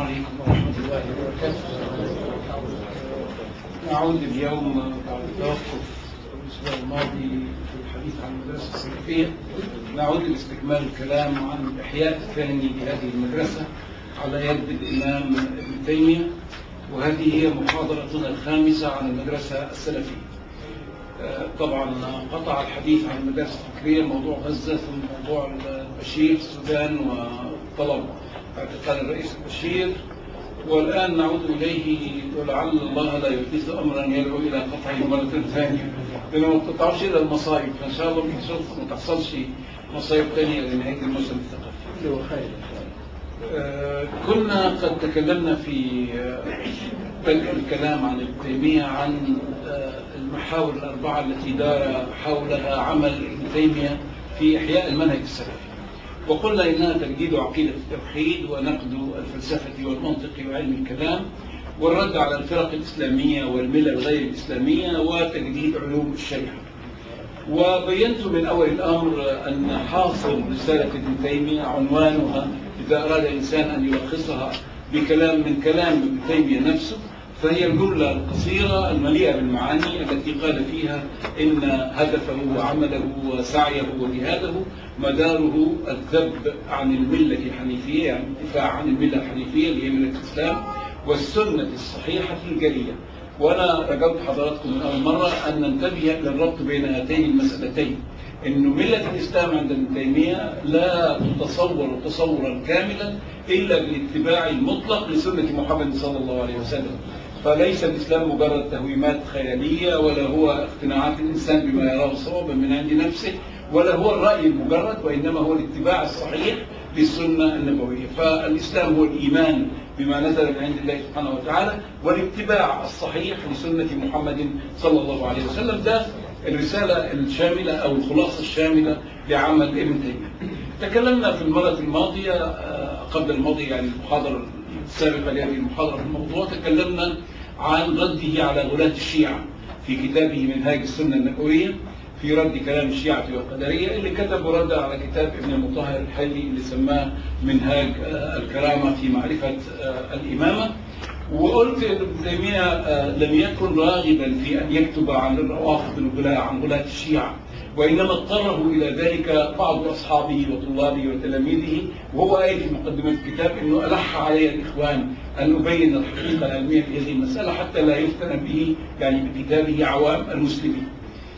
عليكم ورحمة الله وبركاته نعود اليوم بعد التوقف الأسبوع الماضي في الحديث عن المدرسة السلفية نعود لاستكمال الكلام عن الإحياء الثاني لهذه المدرسة على يد الإمام ابن تيمية وهذه هي محاضرتنا الخامسة عن المدرسة السلفية طبعا قطع الحديث عن المدارس الفكرية موضوع غزة ثم موضوع البشير السودان وطلب اعتقال الرئيس البشير والآن نعود إليه ولعل الله لا يحدث أمرا يدعو إلى قطعه مرة ثانية لأنه ما بتقطعش إلى المصايب فإن شاء الله ما تحصلش مصايب ثانية لنهاية الموسم الثقافي خير آه كنا قد تكلمنا في بدء الكلام عن ابن تيمية عن آه المحاور الأربعة التي دار حولها عمل ابن تيمية في إحياء المنهج السلفي وقلنا إنها تجديد عقيدة التوحيد ونقد الفلسفة والمنطق وعلم الكلام والرد على الفرق الإسلامية والملل غير الإسلامية وتجديد علوم الشريعة وبينت من أول الأمر أن حاصل رسالة ابن تيمية عنوانها إذا أراد الإنسان أن يلخصها بكلام من كلام ابن تيمية نفسه فهي الجملة القصيرة المليئة بالمعاني التي قال فيها إن هدفه وعمله وسعيه وجهاده مداره الذب عن الملة الحنيفية يعني الدفاع عن الملة الحنيفية اللي هي ملة الإسلام والسنة الصحيحة الجلية وأنا رجوت حضراتكم من أول مرة أن ننتبه للربط بين هاتين المسألتين أن ملة الإسلام عند ابن تيمية لا تتصور تصورا كاملا إلا بالاتباع المطلق لسنة محمد صلى الله عليه وسلم فليس الإسلام مجرد تهويمات خيالية ولا هو اقتناعات الإنسان بما يراه صوابا من عند نفسه ولا هو الرأي المجرد وإنما هو الاتباع الصحيح للسنة النبوية فالإسلام هو الإيمان بما نزل من عند الله سبحانه وتعالى والاتباع الصحيح لسنة محمد صلى الله عليه وسلم ده الرسالة الشاملة أو الخلاصة الشاملة لعمل ابن تيمية تكلمنا في المرة الماضية قبل الماضية يعني المحاضرة السابقة لهذه المحاضرة في الموضوع تكلمنا عن رده على غلاة الشيعة في كتابه منهاج السنة النبوية في رد كلام الشيعة والقدرية اللي كتب رد على كتاب ابن المطهر الحلي اللي سماه منهاج الكرامة في معرفة الإمامة وقلت ان ابن تيمية لم يكن راغبا في أن يكتب عن الروافض الغلاة عن غلاة الشيعة وإنما اضطره إلى ذلك بعض أصحابه وطلابه وتلاميذه وهو قايل في مقدمة الكتاب أنه ألح علي الإخوان أن أبين الحقيقة العلمية في هذه المسألة حتى لا يفتن به يعني بكتابه عوام المسلمين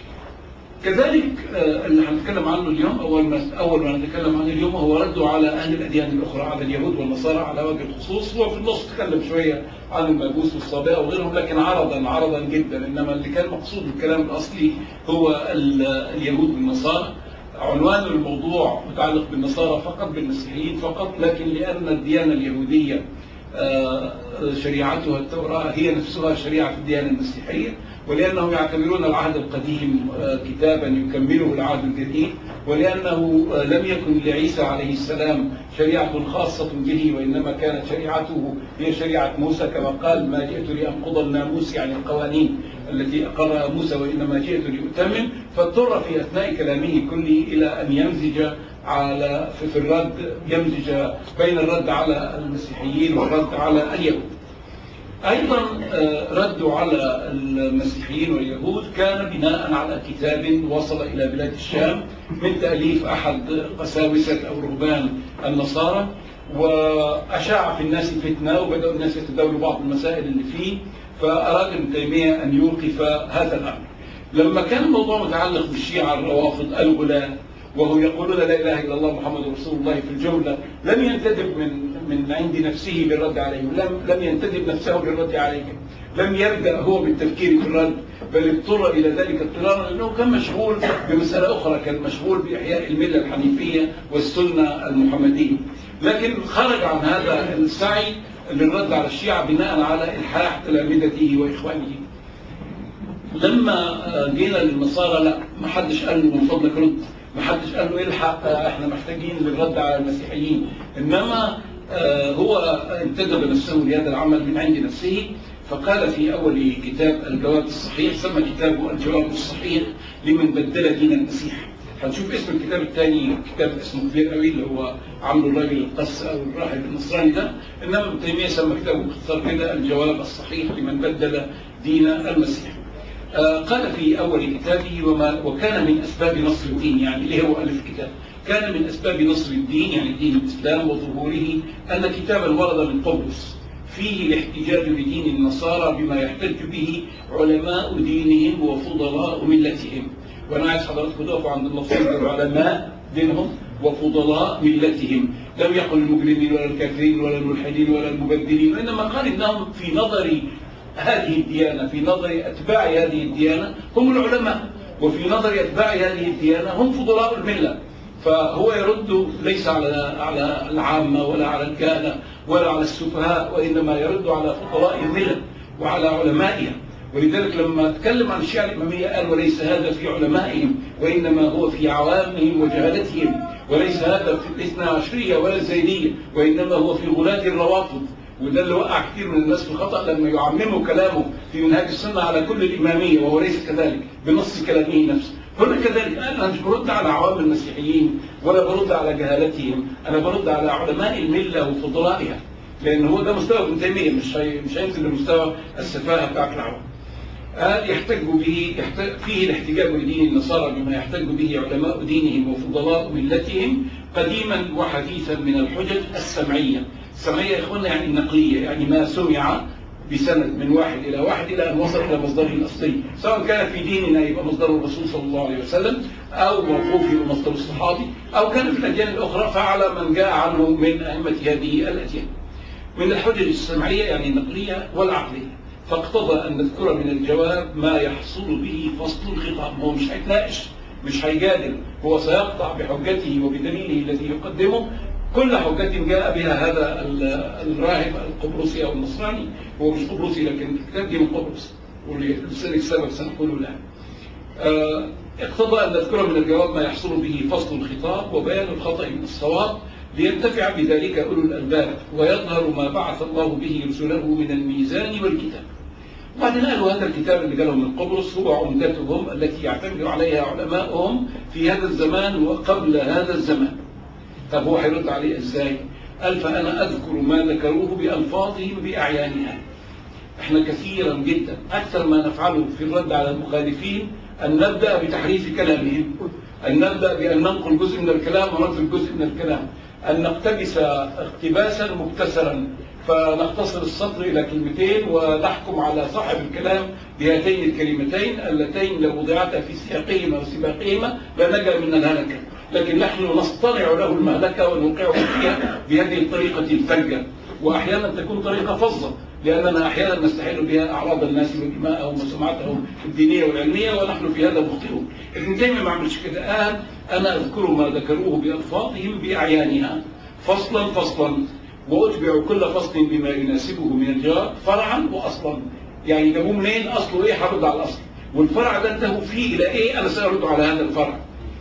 كذلك اللي هنتكلم عنه اليوم أول ما أول ما نتكلم عنه اليوم هو رده على أهل الأديان الأخرى على اليهود والنصارى على وجه الخصوص هو في النص تكلم شوية عن المجوس والصابئة وغيرهم لكن عرضا عرضا جدا إنما اللي كان مقصود الكلام الأصلي هو اليهود والنصارى عنوان الموضوع متعلق بالنصارى فقط بالمسيحيين فقط لكن لأن الديانة اليهودية شريعتها التوراة هي نفسها شريعة الديانة المسيحية ولأنهم يعتبرون العهد القديم كتابا يكمله العهد الجديد ولأنه لم يكن لعيسى عليه السلام شريعة خاصة به وإنما كانت شريعته هي شريعة موسى كما قال ما جئت لأنقض الناموس يعني القوانين التي أقرها موسى وإنما جئت لأتمم فاضطر في أثناء كلامه كله إلى أن يمزج على في الرد يمزج بين الرد على المسيحيين والرد على اليهود أيضا رد على المسيحيين واليهود كان بناء على كتاب وصل إلى بلاد الشام من تأليف أحد قساوسة أو رهبان النصارى وأشاع في الناس فتنة وبدأوا الناس يتداولوا بعض المسائل اللي فيه فأراد ابن تيمية أن يوقف هذا الأمر لما كان الموضوع متعلق بالشيعة الروافض الغلاة وهو يقولون لا إله إلا الله محمد رسول الله في الجملة لم ينتدب من من عند نفسه بالرد عليهم لم لم ينتدب نفسه بالرد عليهم لم يبدأ هو بالتفكير في الرد بل اضطر إلى ذلك اضطرارا لأنه كان مشغول بمسألة أخرى كان مشغول بإحياء الملة الحنيفية والسنة المحمدية لكن خرج عن هذا السعي للرد على الشيعة بناء على إلحاح تلامذته وإخوانه لما جينا للنصارى لا ما حدش قال له من فضلك رد ما حدش قال له الحق احنا محتاجين للرد على المسيحيين انما هو انتدب نفسه لهذا العمل من عند نفسه فقال في أول كتاب الجواب الصحيح سمى كتابه الجواب الصحيح لمن بدل دين المسيح هنشوف اسم الكتاب الثاني كتاب اسمه كبير قوي اللي هو عامله الراجل القس او الراهب النصراني ده انما ابن تيميه سمى كتابه باختصار كده الجواب الصحيح لمن بدل دين المسيح. آه قال في اول كتابه وما وكان من اسباب نصر الدين يعني ليه هو الف كتاب كان من اسباب نصر الدين يعني دين الاسلام وظهوره ان كتابا ورد من قبرص فيه الاحتجاج بدين النصارى بما يحتج به علماء دينهم وفضلاء ملتهم وانا عايز حضراتكم تقفوا عند اللفظين العلماء دينهم وفضلاء ملتهم لم يقل المجرمين ولا الكافرين ولا الملحدين ولا المبدلين وانما قال انهم في نظر هذه الديانه في نظر اتباع هذه الديانه هم العلماء وفي نظر اتباع هذه الديانه هم فضلاء المله فهو يرد ليس على على العامه ولا على الكهنه ولا على السفهاء وانما يرد على فضلاء المله وعلى علمائها ولذلك لما تكلم عن الشيعة الإمامية قال وليس هذا في علمائهم وإنما هو في عوامهم وجهلتهم وليس هذا في الاثنى عشرية ولا الزيدية وإنما هو في غلاة الروافض وده اللي وقع كثير من الناس في خطأ لما يعمموا كلامه في منهاج السنة على كل الإمامية وهو ليس كذلك بنص كلامه نفسه هنا كذلك أنا مش برد على عوام المسيحيين ولا برد على جهالتهم أنا برد على علماء الملة وفضلائها لأن هو ده مستوى ابن تيمية مش هي مش هينزل لمستوى السفاهة بتاعت العوام قال يحتج به يحتج فيه الاحتجاج بدين النصارى بما يحتج به علماء دينهم وفضلاء ملتهم قديما وحديثا من الحجج السمعية السمعية يا إخوانا يعني النقلية يعني ما سمع بسند من واحد إلى واحد إلى أن وصل إلى مصدره الأصلي سواء كان في ديننا يبقى مصدره الرسول صلى الله عليه وسلم أو موقوف يبقى مصدر الصحابي أو كان في الأديان الأخرى فعلى من جاء عنه من أئمة هذه الأديان من الحجج السمعية يعني النقلية والعقلية فاقتضى أن نذكر من الجواب ما يحصل به فصل الخطاب هو مش هيتناقش مش هيجادل هو سيقطع بحجته وبدليله الذي يقدمه كل حجة جاء بها هذا الراهب القبرصي أو النصراني هو مش قبرصي لكن الكتاب دي من قبرص ولذلك سبب سنقول له آه اقتضى أن نذكر من الجواب ما يحصل به فصل الخطاب وبيان الخطأ من الصواب لينتفع بذلك أولو الألباب ويظهر ما بعث الله به رسله من الميزان والكتاب وبعدين قالوا هذا الكتاب اللي جالهم من قبرص هو عمدتهم التي يعتمد عليها علماؤهم في هذا الزمان وقبل هذا الزمان طب هو هيرد عليه ازاي قال فأنا أذكر ما ذكروه بألفاظهم بأعيانها احنا كثيرا جدا أكثر ما نفعله في الرد على المخالفين أن نبدأ بتحريف كلامهم أن نبدأ بأن ننقل جزء من الكلام ونترك جزء من الكلام أن نقتبس اقتباسا مبتسرا فنختصر السطر إلى كلمتين ونحكم على صاحب الكلام بهاتين الكلمتين اللتين لو وضعتا في سياقهما وسباقهما لنجا من الهلكة لكن نحن نصطنع له المهلكة ونوقعه فيها بهذه الطريقة الفجة وأحيانا تكون طريقة فظة لأننا أحيانا نستحل بها أعراض الناس ودماءهم وسمعتهم الدينية والعلمية ونحن في هذا مخطئون ابن تيمية ما عملش كده قال أنا أذكر ما ذكروه بألفاظهم بأعيانها فصلا فصلا وأتبع كل فصل بما يناسبه من الجواب فرعا وأصلا يعني جابوه منين أصله إيه هرد على الأصل والفرع ده انتهوا فيه إلى إيه أنا سأرد على هذا الفرع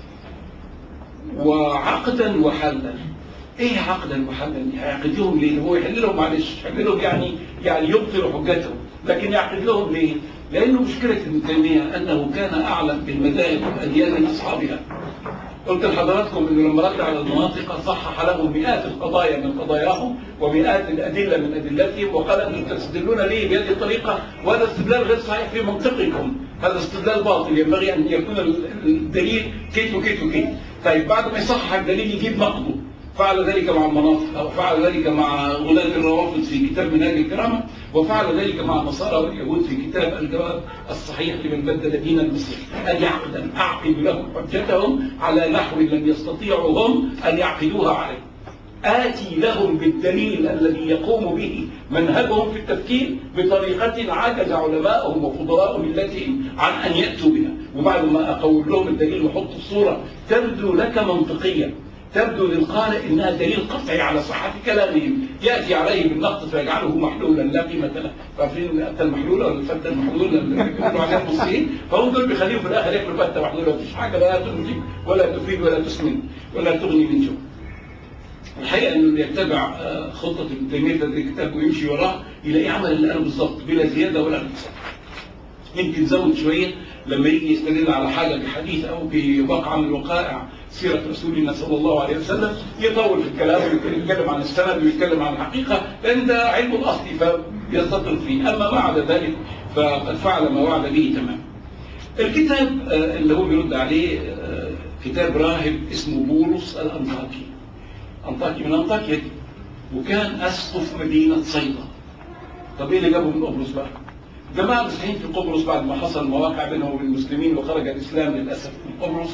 وعقدا وحلا ايه عقدا وحلا يعقد لهم ليه هو يحل لهم معلش يحل لهم يعني يعني يبطل حجتهم لكن يعقد لهم ليه لانه مشكله ابن تيميه انه كان اعلم بالمذاهب والاديان من اصحابها قلت لحضراتكم انه لما رد على المناطق صحح لهم مئات القضايا من قضاياهم ومئات الادله من ادلتهم وقال انتم تستدلون لي بهذه الطريقه وهذا استدلال غير صحيح في منطقكم هذا استدلال باطل ينبغي ان يكون الدليل كيف وكيف وكيف طيب بعد ما يصحح الدليل يجيب نقده فعل ذلك مع المناطق أو فعل ذلك مع غلاة الروافض في كتاب منهاج الكرامة وفعل ذلك مع النصارى واليهود في كتاب الجواب الصحيح لمن بدل دين المسيح أن يعقدا أعقد لهم حجتهم على نحو لم يستطيعوا هم أن يعقدوها عليه آتي لهم بالدليل الذي يقوم به منهجهم في التفكير بطريقة عجز علماءهم وفضلاء ملتهم عن أن يأتوا بها وبعد ما أقول لهم الدليل وحط الصورة تبدو لك منطقية تبدو للقارئ انها دليل قطعي على صحه كلامهم ياتي عليه بالنقد فيجعله محلولا لا قيمه له فاكرين الفته المحلوله ولا الفته المحلوله اللي بيقولوا عليها المصريين فهم دول بيخليهم في الاخر ياكلوا فته محلوله مفيش حاجه لا تنجب ولا تفيد ولا تسمن ولا تغني من جوع. الحقيقه انه اللي يتبع خطه ابن تيميه في الكتاب ويمشي وراه يلاقيه عمل اللي قاله بالظبط بلا زياده ولا نقصان. يمكن زود شويه لما يجي يستدل على حاجه بحديث او بواقعه من وقائع سيره رسولنا صلى الله عليه وسلم يطول في الكلام ويتكلم عن السند ويتكلم عن الحقيقه لان ده علم الاصل فيستطر فيه اما ما عدا ذلك فقد فعل ما وعد به تماما. الكتاب آه، اللي هو بيرد عليه آه، كتاب راهب اسمه بولس الانطاكي انطاكي من انطاكيا دي وكان اسقف مدينه صيدا طب ايه اللي جابه من قبرص بقى؟ جماعه المسيحيين في قبرص بعد ما حصل مواقع بينهم وبين المسلمين وخرج الاسلام للاسف من قبرص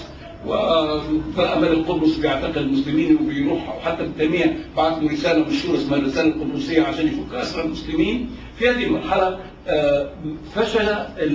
وفأمل القدس بيعتقل المسلمين وبيروح حتى التيمية بعت له رسالة مشهورة اسمها الرسالة القدسية عشان يفك أسر المسلمين في هذه المرحلة آه، فشل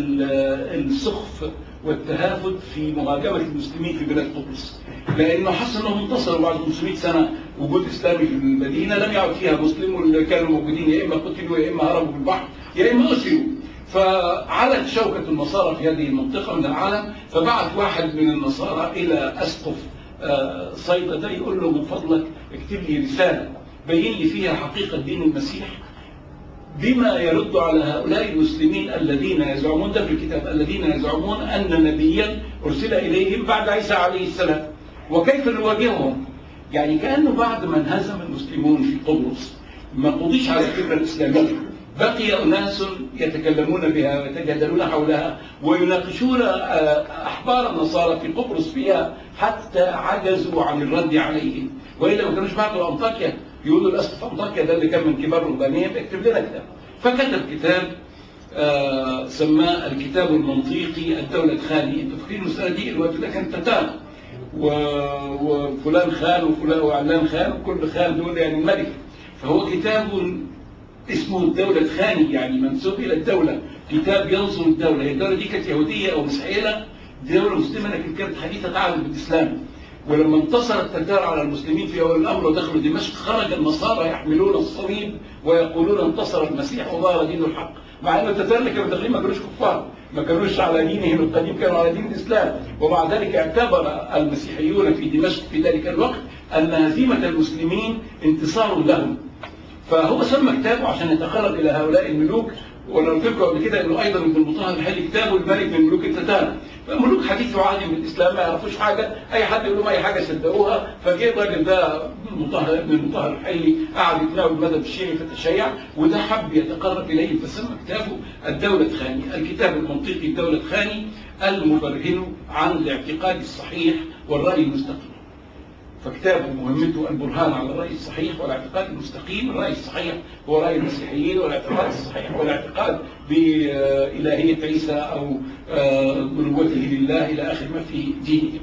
السخف والتهافت في مهاجمة المسلمين في بلاد قدس لأنه حس أنهم انتصروا بعد 500 سنة وجود إسلامي في المدينة لم يعد فيها مسلم واللي كانوا موجودين يا إما قتلوا يا إما هربوا بالبحر يا إما أسروا فعلت شوكة النصارى في هذه المنطقة من العالم فبعث واحد من النصارى إلى أسقف آه، صيدا ده يقول له من فضلك اكتب لي رسالة بين لي فيها حقيقة دين المسيح بما يرد على هؤلاء المسلمين الذين يزعمون ده في الكتاب الذين يزعمون أن نبيا أرسل إليهم بعد عيسى عليه السلام وكيف نواجههم يعني كأنه بعد ما انهزم المسلمون في قبرص ما قضيش على الفكرة الإسلامية بقي أناس يتكلمون بها ويتجادلون حولها ويناقشون آه، أحبار النصارى في قبرص فيها حتى عجزوا عن الرد عليهم وإلا ما كانوش بعثوا أنطاكيا يقولوا الأسقف أنطاكيا ده اللي كان من كبار الرهبانية بيكتب لنا كتاب فكتب كتاب آه سماه الكتاب المنطيقي الدولة خاني انتوا فاكرين المسألة دي الوقت ده كان تتان وفلان خان وفلان وعلان خان وكل خان دول يعني الملك فهو كتاب اسمه الدولة الخاني يعني منسوب إلى الدولة كتاب ينصر الدولة هي الدولة دي كانت يهودية أو مسيحية دولة مسلمة لكن كانت حديثة تعرف بالإسلام ولما انتصر التتار على المسلمين في أول الأمر ودخلوا دمشق خرج النصارى يحملون الصليب ويقولون انتصر المسيح وظهر دين الحق مع أن التتار اللي كانوا داخلين ما كانوش كفار ما كانوش على دينهم القديم كانوا على دين الإسلام ومع ذلك اعتبر المسيحيون في دمشق في ذلك الوقت أن هزيمة المسلمين انتصار لهم فهو سمى كتابه عشان يتقرب إلى هؤلاء الملوك وانا قلت لكم قبل كده انه ايضا ابن المطهر الحالي كتابه الملك من ملوك التتار فملوك حديث وعهد من الاسلام ما يعرفوش حاجه اي حد يقول لهم اي حاجه صدقوها فجه الراجل ده المطهر ابن المطهر الحالي قعد يتناول المذهب الشيعي في التشيع وده حب يتقرب اليه فسمى كتابه الدوله خاني الكتاب المنطقي الدوله خاني المبرهن عن الاعتقاد الصحيح والراي المستقيم فكتابه مهمته البرهان على الرأي الصحيح والاعتقاد المستقيم الرأي الصحيح هو رأي المسيحيين والاعتقاد الصحيح هو الاعتقاد بإلهية عيسى أو بنبوته آه، لله إلى آخر ما في دينهم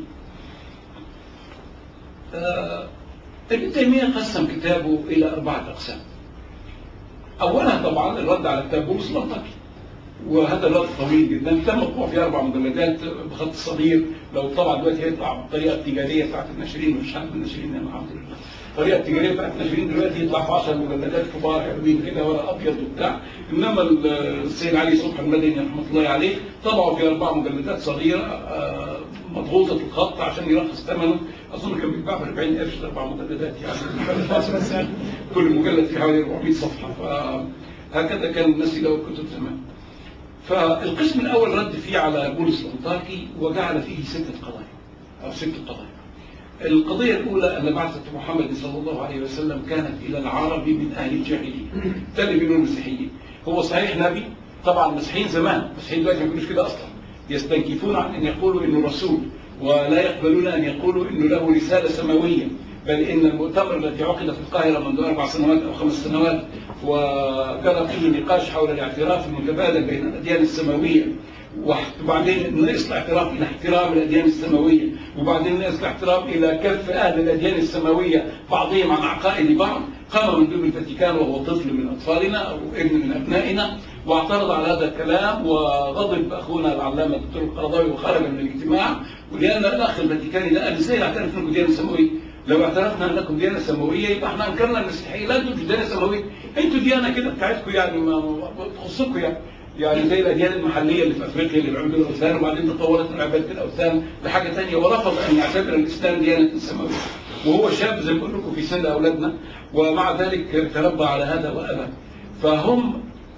آه، ابن تيمية قسم كتابه إلى أربعة أقسام أولها طبعا الرد على كتاب بولس الأنطاكي وهذا الوقت طويل جدا كان مطبوع في اربع مجلدات بخط صغير لو طبعا دلوقتي هيطلع بالطريقه التجاريه بتاعت الناشرين مش عارف الناشرين الحمد لله الطريقه التجاريه بتاعت الناشرين دلوقتي يطلع في 10 مجلدات كبار حلوين كده ورق ابيض وبتاع انما السيد علي صبحي المدني رحمه الله عليه طبعوا في اربع مجلدات صغيره آه، مضغوطه الخط عشان يرخص ثمنه اظن كان بيتباع ب 40 قرش اربع مجلدات يعني كل مجلد فيه حوالي 400 صفحه فهكذا كان الناس يلاقوا الكتب زمان فالقسم الأول رد فيه على بولس الأنطاكي وجعل فيه ستة قضايا أو ست قضايا القضية الأولى أن بعثة محمد صلى الله عليه وسلم كانت إلى العرب من أهل الجاهلية ده اللي بيقولوا المسيحيين هو صحيح نبي طبعا المسيحيين زمان المسيحيين دلوقتي ما بيقولوش كده أصلا يستنكفون عن أن يقولوا إنه رسول ولا يقبلون أن يقولوا إنه له رسالة سماوية بل إن المؤتمر الذي عقد في القاهرة منذ أربع سنوات أو خمس سنوات وكان فيه نقاش حول الاعتراف المتبادل بين الأديان السماوية وبعدين نقص الاعتراف إلى احترام الأديان السماوية وبعدين نقص الاعتراف إلى كف أهل الأديان السماوية بعضهم عن عقائد بعض قام من دون الفاتيكان وهو طفل من أطفالنا أو ابن من أبنائنا واعترض على هذا الكلام وغضب أخونا العلامة الدكتور القرضاوي وخرج من الاجتماع ولأن الأخ الفاتيكاني ده قال ازاي اعترف انكم ديانة سماوية لو اعترفنا انكم ديانة سماوية يبقى احنا انكرنا المسيحية لا انتوا ديانة سماوية انتوا ديانة كده بتاعتكم يعني ما تخصكم يعني يعني زي الاديان المحليه اللي في افريقيا اللي بيعبدوا الاوثان وبعدين تطورت من عباده الاوثان لحاجه ثانيه ورفض ان يعتبر الاسلام ديانه سماويه وهو شاب زي ما بقول لكم في سن اولادنا ومع ذلك تربى على هذا وابى فهم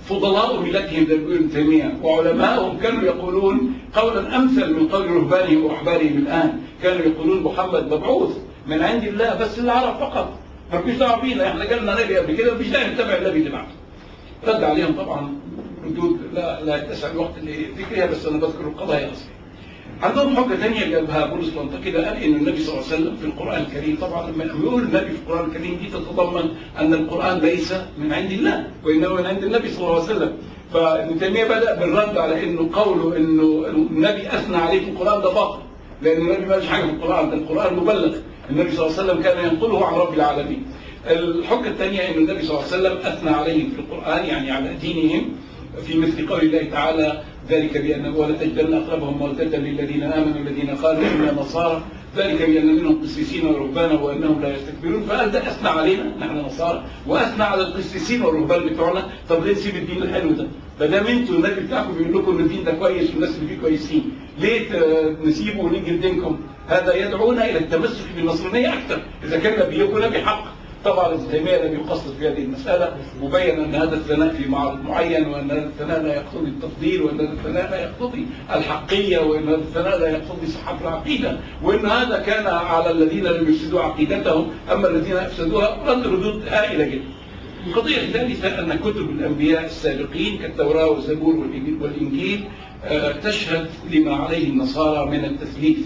فضلاء ملتهم زي ما بيقول ابن تيميه وعلماءهم كانوا يقولون قولا امثل من قول رهبانهم واحبارهم الان كانوا يقولون محمد مبعوث من عند الله بس العرب فقط ما فيش دعوه بينا احنا جالنا نبي قبل كده مفيش داعي نتبع النبي اللي بعده رد عليهم طبعا ردود لا لا يتسع الوقت لذكرها بس انا بذكر القضايا اصلا عندهم حجة ثانية جابها بولس الأنطاكي ده قال إن النبي صلى الله عليه وسلم في القرآن الكريم طبعا لما يقول النبي في القرآن الكريم دي تتضمن أن القرآن ليس من عند الله وإنما من عند النبي صلى الله عليه وسلم فابن تيمية بدأ بالرد على إنه قوله إنه النبي أثنى عليه في القرآن ده باطل لأن النبي ما قالش حاجة في القرآن ده القرآن مبلغ النبي صلى الله عليه وسلم كان ينقله عن رب العالمين الحجة الثانية أن النبي صلى الله عليه وسلم أثنى عليهم في القرآن يعني على دينهم في مثل قول الله تعالى ذلك بأن ولتجدن أقربهم مودة للذين آمنوا الذين قالوا إنا نصارى ذلك بأن منهم قسيسين ورهبانا وأنهم لا يستكبرون فقال ده أثنى علينا نحن نصارى وأثنى على القسيسين والرهبان بتوعنا طب ليه نسيب الدين الحلو ده؟ ما دام انتوا النبي بتاعكم بيقول لكم ان الدين ده كويس والناس اللي فيه كويسين ليه نسيبه ونيجي لدينكم؟ هذا يدعونا الى التمسك بالنصرانيه اكثر اذا كان نبيكم نبي حق طبعا ابن تيميه لم يقصد في هذه المساله مبين ان هذا الثناء في معرض معين وان هذا الثناء لا يقتضي التفضيل وان هذا الثناء لا يقتضي الحقيه وان هذا الثناء لا يقتضي صحه العقيده وان هذا كان على الذين لم يفسدوا عقيدتهم اما الذين افسدوها رد ردود هائله جدا. القضيه الثالثه ان كتب الانبياء السابقين كالتوراه والزبور والانجيل تشهد لما عليه النصارى من التثليث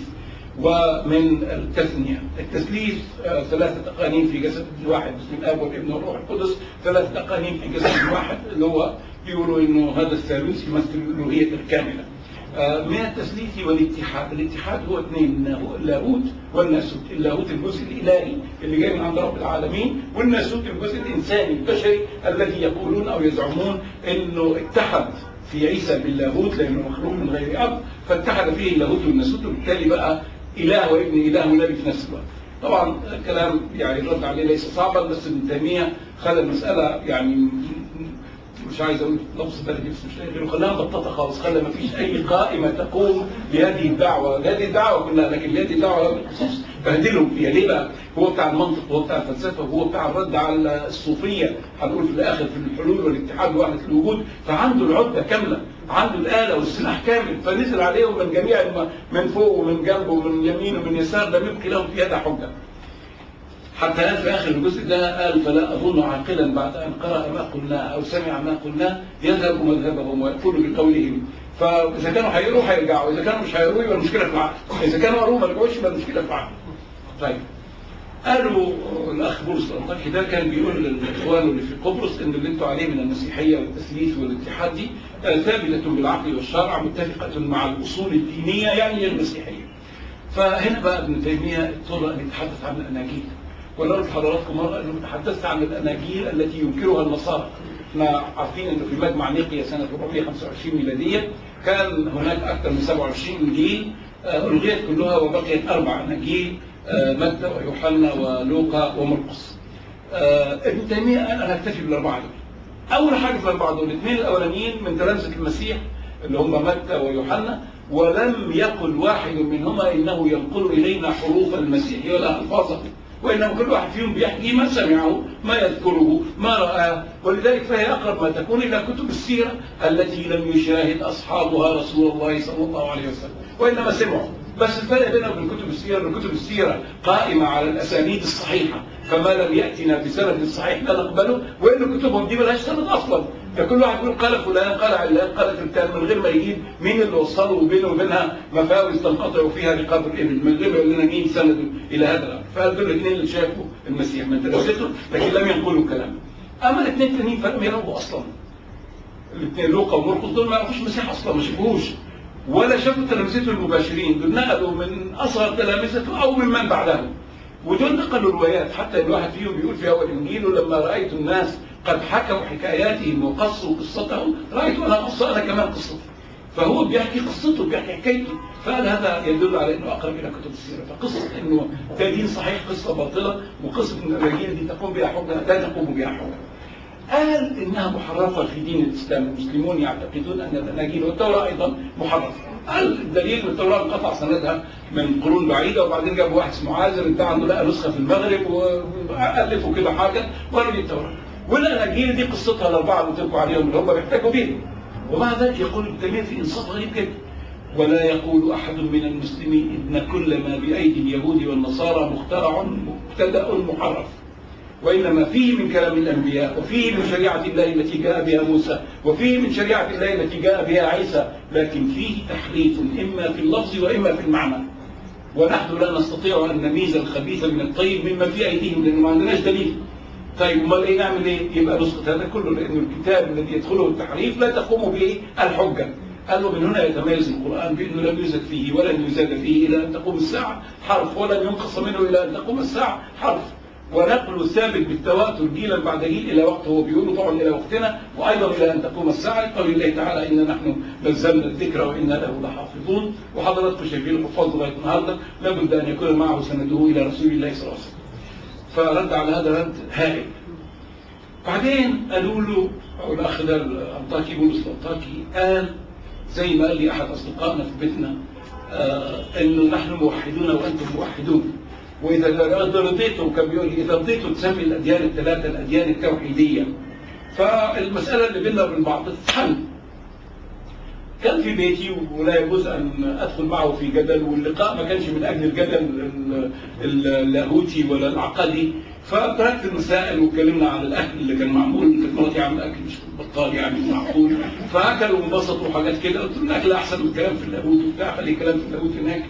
ومن التثنية التثليث آه ثلاثة أقانيم في جسد الواحد باسم الآب والابن والروح القدس ثلاثة أقانيم في جسد الواحد اللي هو بيقولوا إنه هذا الثالوث يمثل الألوهية الكاملة آه من التثليث والاتحاد الاتحاد هو اثنين اللاهوت والناسوت اللاهوت الجزء الإلهي اللي جاي من عند رب العالمين والناسوت الجزء الإنساني البشري الذي يقولون أو يزعمون إنه اتحد في عيسى باللاهوت لأنه مخلوق من غير أب فاتحد فيه اللاهوت والناسوت وبالتالي بقى إله وابن إله ونبي في نفس الوقت طبعا الكلام يعني الرد عليه ليس صعبا بس ابن تيمية خلى المسألة يعني مش عايز اقول لفظ بلدي بس مش لاقي غيره خلاها مبططه خالص خلى ما فيش اي قائمه تقوم بهذه الدعوه هذه الدعوه كلها لكن هذه الدعوه بالخصوص بهدلهم فيها ليه بقى؟ هو بتاع المنطق وهو بتاع الفلسفه وهو بتاع الرد على الصوفيه هنقول في الاخر في الحلول والاتحاد ووحده الوجود فعنده العده كامله عنده الآلة والسلاح كامل فنزل عليهم من جميع من فوق ومن جنبه ومن يمين ومن يسار لم يبقي لهم في هذا حجة حتى قال في آخر الجزء ده قال فلا أظن عاقلا بعد أن قرأ ما قلناه أو سمع ما قلناه يذهب مذهبهم ويقول بقولهم فإذا كانوا هيقروا هيرجعوا إذا كانوا مش هيقروا يبقى المشكلة في العقل إذا كانوا قروا ما رجعوش يبقى المشكلة في العقل طيب قالوا الاخ بولس الانطاكي ده كان بيقول للاخوان اللي في قبرص ان اللي انتوا عليه من المسيحيه والتثليث والاتحاد دي ثابته بالعقل والشرع متفقه مع الاصول الدينيه يعني المسيحيه. فهنا بقى ابن تيميه اضطر ان يتحدث عن الاناجيل. وانا قلت لحضراتكم مره انه تحدثت عن الاناجيل التي ينكرها النصارى. احنا عارفين انه في مجمع نيقيا سنه 425 ميلاديه كان هناك اكثر من 27 انجيل الغيت كلها وبقيت اربع اناجيل متى ويوحنا ولوقا ومرقس. ابن تيميه قال انا اكتفي بالاربعه دول. اول حاجه في الاربعه دول الاثنين الاولانيين من تلامذه المسيح اللي هم متى ويوحنا ولم يقل واحد منهما انه ينقل الينا حروف المسيح ولا الفاظه وانما كل واحد فيهم بيحكي ما سمعه ما يذكره ما رآه ولذلك فهي اقرب ما تكون الى كتب السيره التي لم يشاهد اصحابها رسول الله صلى الله عليه وسلم وانما سمعوا بس الفرق بينها وبين كتب السيره ان كتب السيره قائمه على الاسانيد الصحيحه فما لم ياتنا بسند صحيح لا نقبله وان كتبهم دي ملهاش سند اصلا فكل واحد يقول قال فلان قال علان قال فلان من غير ما يجيب مين اللي وصله وبينه وبينها مفاوز تنقطع فيها رقاب الابل من غير ما يقول لنا مين سنده الى هذا الامر فقال دول الاثنين اللي شافوا المسيح من تلامذته لكن لم ينقلوا كلامه اما الاثنين التانيين فلم يروا اصلا الاثنين لوقا ومرقس دول ما يعرفوش المسيح اصلا ما شافوهوش ولا شافوا تلامذته المباشرين دول نقلوا من اصغر تلامذته او ممن بعدهم ودول نقلوا روايات حتى الواحد فيهم بيقول في اول انجيله لما رايت الناس قد حكوا حكاياتهم وقصوا قصتهم رايت انا قص انا كمان قصتي فهو بيحكي قصته بيحكي حكايته فقال هذا يدل على انه اقرب الى كتب السيره فقصه انه ده دين صحيح قصه باطله وقصه ان الاناجيل دي تقوم بها حجه لا تقوم بها حجه قال انها محرفه في دين الاسلام المسلمون يعتقدون ان الاناجيل والتوراه ايضا محرفه قال الدليل ان التوراه انقطع سندها من قرون بعيده وبعدين جاب واحد اسمه عازر انت عنده لقى نسخه في المغرب والفوا كده حاجه وقالوا دي التوراه والاناجيل دي قصتها الاربعه اللي قلت لكم عليهم اللي هم بيحتاجوا بيها ومع ذلك يقول ابن تيميه في انصاف غريب جدا ولا يقول احد من المسلمين ان كل ما بايدي اليهود والنصارى مخترع مبتدا محرف وإنما فيه من كلام الأنبياء وفيه من شريعة الله التي جاء بها موسى وفيه من شريعة الله التي جاء بها عيسى لكن فيه تحريف إما في اللفظ وإما في المعنى ونحن لا نستطيع أن نميز الخبيث من الطيب مما في أيديهم لأنه ما عندناش دليل طيب امال ايه نعمل ايه؟ يبقى نسقط هذا كله لأن الكتاب الذي يدخله التحريف لا تقوم به الحجة قالوا من هنا يتميز القرآن بأنه لم يزد فيه ولن يزاد فيه إلى أن تقوم الساعة حرف ولن ينقص منه إلى أن تقوم الساعة حرف ونقل ثابت بالتواتر جيلا بعد جيل الى وقت هو بيقول طبعا الى وقتنا وايضا الى ان تقوم الساعه قول الله تعالى انا نحن نزلنا الذكر وانا له لحافظون وحضراتكم شايفين الحفاظ لغايه النهارده لابد ان يكون معه سنده الى رسول الله صلى الله عليه وسلم. فرد على هذا رد هائل. بعدين قالوا له او الاخ ده الانطاكي بولس الانطاكي قال زي ما قال لي احد اصدقائنا في بيتنا آه انه نحن موحدون وانتم موحدون. وإذا رضيتوا كان بيقول إذا رضيتوا تسمي الأديان الثلاثة الأديان التوحيدية فالمسألة اللي بيننا وبين بعض تتحل كان في بيتي ولا يجوز أن أدخل معه في جدل واللقاء ما كانش من أجل الجدل اللاهوتي ولا العقدي فتركت المسائل واتكلمنا على الأكل اللي كان معمول في المرات عامل أكل مش بطال يعني معقول فأكلوا وانبسطوا وحاجات كده قلت له الأكل أحسن من الكلام في اللاهوت وبتاع خلي كلام في اللاهوت هناك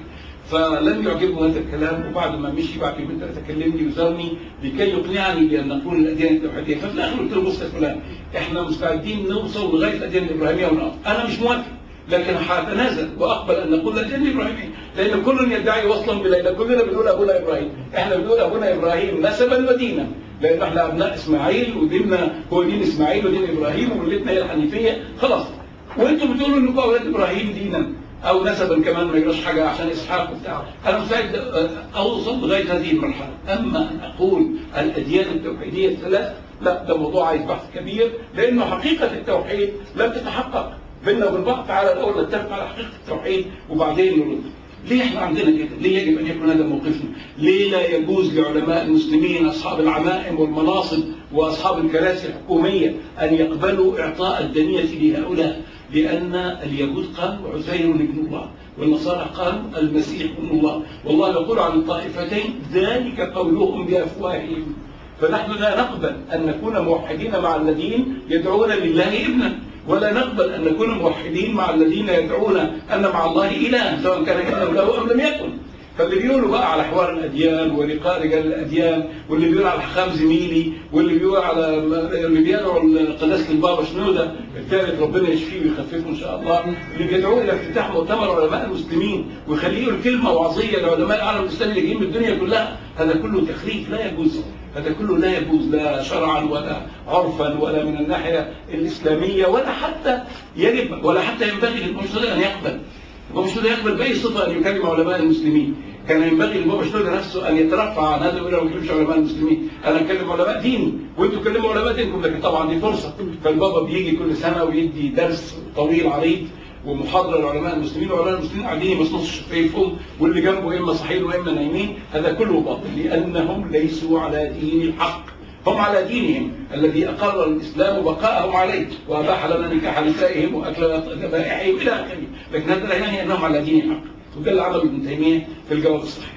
فلم يعجبه هذا الكلام وبعد ما مشي بعد يومين ثلاثه كلمني وزارني لكي يقنعني بان نقول الاديان التوحيديه ففي الاخر قلت له بص يا فلان احنا مستعدين نوصل لغايه الاديان الابراهيميه ونقف انا مش موافق لكن هتنازل واقبل ان نقول الاديان الابراهيميه لان كل يدعي وصلا بليلى كلنا بنقول ابونا ابراهيم احنا بنقول ابونا ابراهيم نسبا ودينا لان احنا ابناء اسماعيل وديننا هو دين اسماعيل ودين ابراهيم وملتنا هي الحنيفيه خلاص وانتم بتقولوا انكم اولاد ابراهيم دينا او نسبا كمان ما يجراش حاجه عشان اسحاق وبتاع انا مستعد اوصل لغايه هذه المرحله اما ان اقول الاديان التوحيديه الثلاث لا ده موضوع عايز بحث كبير لانه حقيقه التوحيد لم تتحقق بيننا وبين بعض تعالى الاول نتفق على حقيقه التوحيد وبعدين نرد ليه احنا عندنا كده؟ ليه يجب ان يكون هذا موقفنا؟ ليه لا يجوز لعلماء المسلمين اصحاب العمائم والمناصب واصحاب الكراسي الحكوميه ان يقبلوا اعطاء الدنيه لهؤلاء؟ لأن اليهود قالوا عزير ابن الله والنصارى قالوا المسيح ابن الله والله يقول عن الطائفتين ذلك قولهم بأفواههم فنحن لا نقبل أن نكون موحدين مع الذين يدعون لله ابنا ولا نقبل أن نكون موحدين مع الذين يدعون أن مع الله إله سواء كان ابنا له أم لم يكن فاللي بيقولوا بقى على حوار الاديان ولقاء رجال الاديان واللي بيقول على حخام زميلي واللي بيقول على اللي بيدعوا قداسه البابا شنوده الثالث ربنا يشفيه ويخففه ان شاء الله اللي بيدعوه الى افتتاح مؤتمر علماء المسلمين ويخليه يقول كلمه وعظيه لعلماء العالم الاسلامي اللي جايين من الدنيا كلها هذا كله تخريف لا يجوز هذا كله لا يجوز لا شرعا ولا عرفا ولا من الناحيه الاسلاميه ولا حتى يجب ولا حتى ينبغي للمسلم ان يقبل البابا شنودة يقبل بأي صفة أن يكلم علماء المسلمين كان ينبغي للبابا شنودة نفسه أن يترفع عن هذا ويقول ما بكلمش علماء المسلمين أنا أكلم علماء ديني وأنتوا كلموا علماء دينكم لكن طبعا دي فرصة فالبابا بيجي كل سنة ويدي درس طويل عريض ومحاضرة لعلماء المسلمين وعلماء المسلمين قاعدين يمصمصوا شفايفهم واللي جنبه إما صحيح وإما نايمين هذا كله باطل لأنهم ليسوا على دين الحق هم على دينهم الذي أقر الإسلام بقاءهم عليه وأباح لنا نكاح نسائهم وأكل ذبائحهم إلى آخره لكن هذا لا يعني أنهم على دين الحق وده اللي عمله ابن تيمية في الجواب الصحيح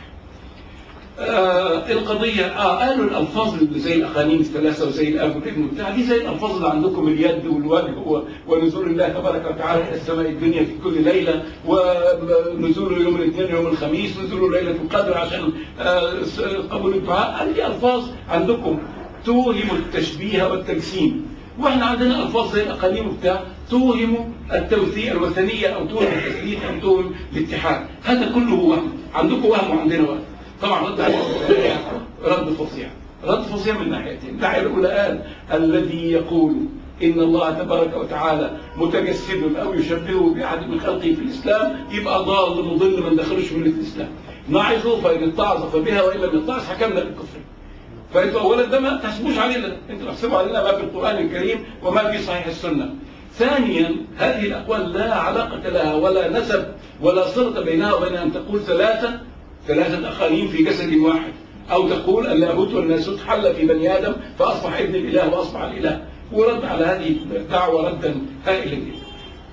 آه القضية آه قالوا الألفاظ اللي زي الأقانيم الثلاثة وزي الأب والابن وبتاع دي زي الألفاظ اللي عندكم اليد والوجه ونزول الله تبارك وتعالى إلى السماء الدنيا في كل ليلة ونزول يوم الاثنين يوم الخميس نزول ليلة القدر عشان آه قبول الدعاء هذه ألفاظ عندكم توهم التشبيه والتجسيم واحنا عندنا الفاظ زي الاقاليم وبتاع توهم التوثيق الوثنيه او توهم التثليث او توهم الاتحاد هذا كله وهم عندكم وهم وعندنا وهم طبعا رد رد فظيع رد فظيع من ناحيتين الناحيه الاولى قال الذي يقول ان الله تبارك وتعالى متجسد او يشبهه باحد من خلقه في الاسلام يبقى ضال مضل من دخلش مله الاسلام نعظه فان اتعظ فبها وان لم يتعظ حكمنا بالكفر فانتوا اولا ده ما تحسبوش علينا انتوا تحسبوا علينا ما في القران الكريم وما في صحيح السنه ثانيا هذه الاقوال لا علاقه لها ولا نسب ولا صله بينها وبين ان تقول ثلاثه ثلاثه اقاليم في جسد واحد أو تقول اللاهوت والناسوت حل في بني آدم فأصبح ابن الإله وأصبح الإله ورد على هذه الدعوة ردا هائلا جدا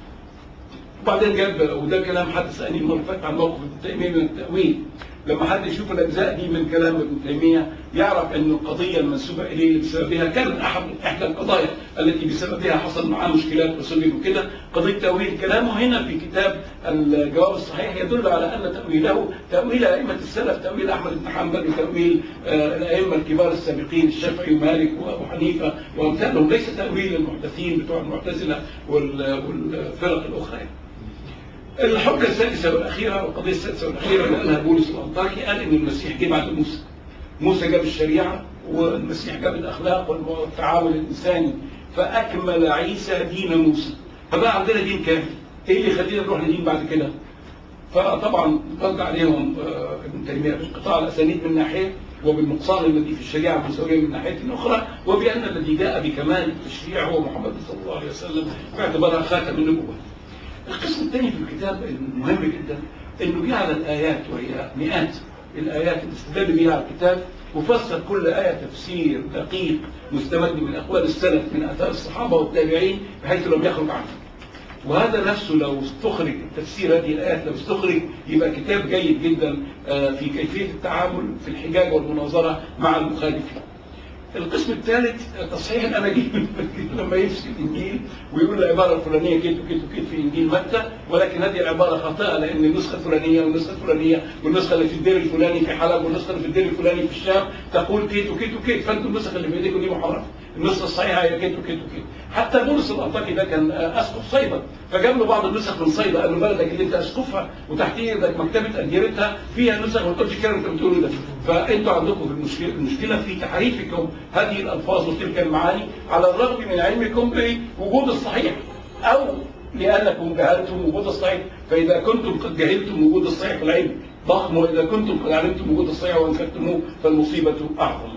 وبعدين جاب وده كلام حد سألني المرة اللي فاتت عن موقف ابن تيمية من التأويل لما حد يشوف الأجزاء دي من كلام ابن تيمية يعرف أن القضية المنسوبة إليه بسببها كانت أحد إحدى القضايا التي بسببها حصل معاه مشكلات وسلم وكده قضية تأويل كلامه هنا في كتاب الجواب الصحيح يدل على أن تأويله تأويل أئمة السلف تأويل أحمد بن حنبل وتأويل آه، الأئمة الكبار السابقين الشافعي ومالك وأبو حنيفة وأمثالهم ليس تأويل المحدثين بتوع المعتزلة وال- والفرق الأخرى يعني. الحجة السادسة والأخيرة والقضية السادسة والأخيرة اللي قالها بولس الأنطاكي قال إن المسيح جه بعد موسى. موسى جاب الشريعة والمسيح جاب الأخلاق والتعامل الإنساني فأكمل عيسى دين موسى. فبقى عندنا دين كامل. إيه اللي يخلينا نروح لدين بعد كده؟ فطبعا رد عليهم آه، ابن تيمية بانقطاع الأسانيد من ناحية وبالنقصان الذي في الشريعة الموسوية من ناحية أخرى وبأن الذي جاء بكمال التشريع هو محمد صلى الله عليه وسلم باعتبارها خاتم النبوة. القسم الثاني في الكتاب المهم جدا انه جعل الايات وهي مئات الايات اللي استدل بها على الكتاب وفسر كل آية تفسير دقيق مستمد من أقوال السلف من آثار الصحابة والتابعين بحيث لم يخرج عنه. وهذا نفسه لو استخرج تفسير هذه الآيات لو استخرج يبقى كتاب جيد جدا آه، في كيفية التعامل في الحجاج والمناظرة مع المخالفين. القسم الثالث تصحيح الاناجيل لما يمسك الانجيل ويقول العباره الفلانيه كده وكده وكده في انجيل متى ولكن هذه العباره خاطئه لان النسخه الفلانيه والنسخه الفلانيه والنسخه اللي في الدير الفلاني في حلب والنسخه اللي في الدير الفلاني في الشام تقول كده وكده وكده فانتم النسخ اللي في ايديكم دي محرفه النسخه الصحيحه هي كده وكده وكده حتى بولس الانطاكي ده كان آه، اسقف صيدا فجاب له بعض النسخ من صيدا قال له بلدك اللي انت اسقفها وتحت ايدك مكتبه اديرتها فيها نسخ ما تقولش الكلام اللي انت بتقوله ده فانتوا عندكم في المشكله المشكله في تحريفكم هذه الالفاظ وتلك المعاني على الرغم من علمكم بوجود الصحيح او لانكم جهلتم وجود الصحيح فاذا كنتم قد جهلتم وجود الصحيح في العلم ضخم واذا كنتم قد علمتم وجود الصحيح وانكرتموه فالمصيبه اعظم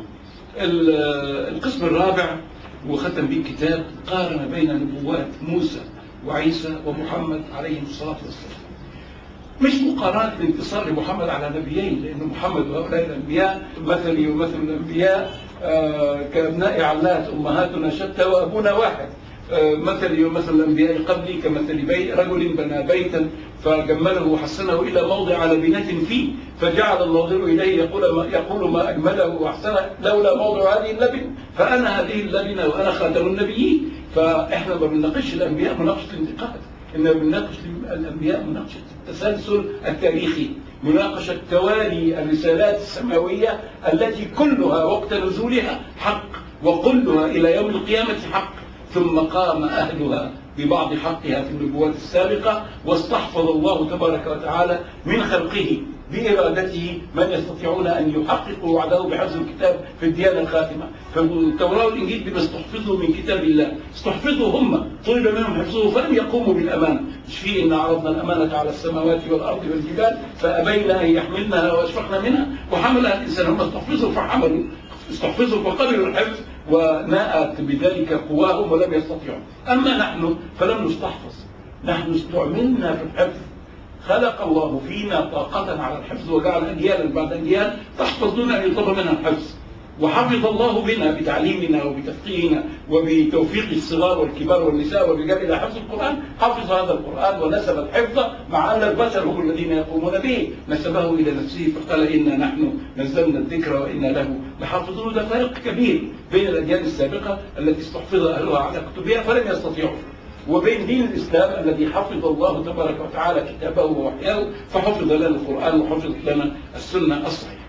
ال- القسم الرابع وختم به الكتاب قارن بين نبوات موسى وعيسى ومحمد عليهم الصلاه والسلام مش مقارنة الانتصار لمحمد على نبيين لأن محمد وهؤلاء الأنبياء مثلي ومثل الأنبياء آه، كأبناء علات أمهاتنا شتى وأبونا واحد آه، مثلي ومثل الأنبياء قبلي كمثل بي رجل بنى بيتا فجمله وحسنه إلى موضع لبنة فيه فجعل الناظر إليه يقول ما, يقول ما أجمله وأحسنه لولا موضع هذه اللبن فأنا هذه اللبنة وأنا خاتم النبيين فإحنا ما بنناقش الأنبياء مناقشة الانتقاد إنما بنناقش الأنبياء مناقشة التسلسل التاريخي مناقشة توالي الرسالات السماوية التي كلها وقت نزولها حق وكلها إلى يوم القيامة حق ثم قام أهلها ببعض حقها في النبوات السابقة واستحفظ الله تبارك وتعالى من خلقه بإرادته من يستطيعون أن يحققوا وعده بحفظ الكتاب في الديانة الخاتمة فالتوراة والإنجيل بما استحفظوا من كتاب الله استحفظوا هم طلب منهم حفظه فلم يقوموا بالأمانة مش في إن عرضنا الأمانة على السماوات والأرض والجبال فأبين أن يحملنها وأشفقن منها وحملها الإنسان هم استحفظوا فحملوا استحفظوا فقبلوا الحفظ وناءت بذلك قواهم ولم يستطيعوا أما نحن فلم نستحفظ نحن استعملنا في الحفظ خلق الله فينا طاقة على الحفظ وجعل أجيالا بعد أجيال تحفظ دون أن يطلب منها الحفظ وحفظ الله بنا بتعليمنا وبتفقيهنا وبتوفيق الصغار والكبار والنساء والرجال إلى حفظ القرآن حفظ هذا القرآن ونسب الحفظ مع أن البشر هم الذين يقومون به نسبه إلى نفسه فقال إنا نحن نزلنا الذكر وإنا له لحافظون ده فرق كبير بين الأديان السابقة التي استحفظ أهلها على كتبها فلم يستطيعوا وبين دين الإسلام الذي حفظ الله تبارك وتعالى كتابه ووحيه فحفظ لنا القرآن وحفظت لنا السنة الصحيحة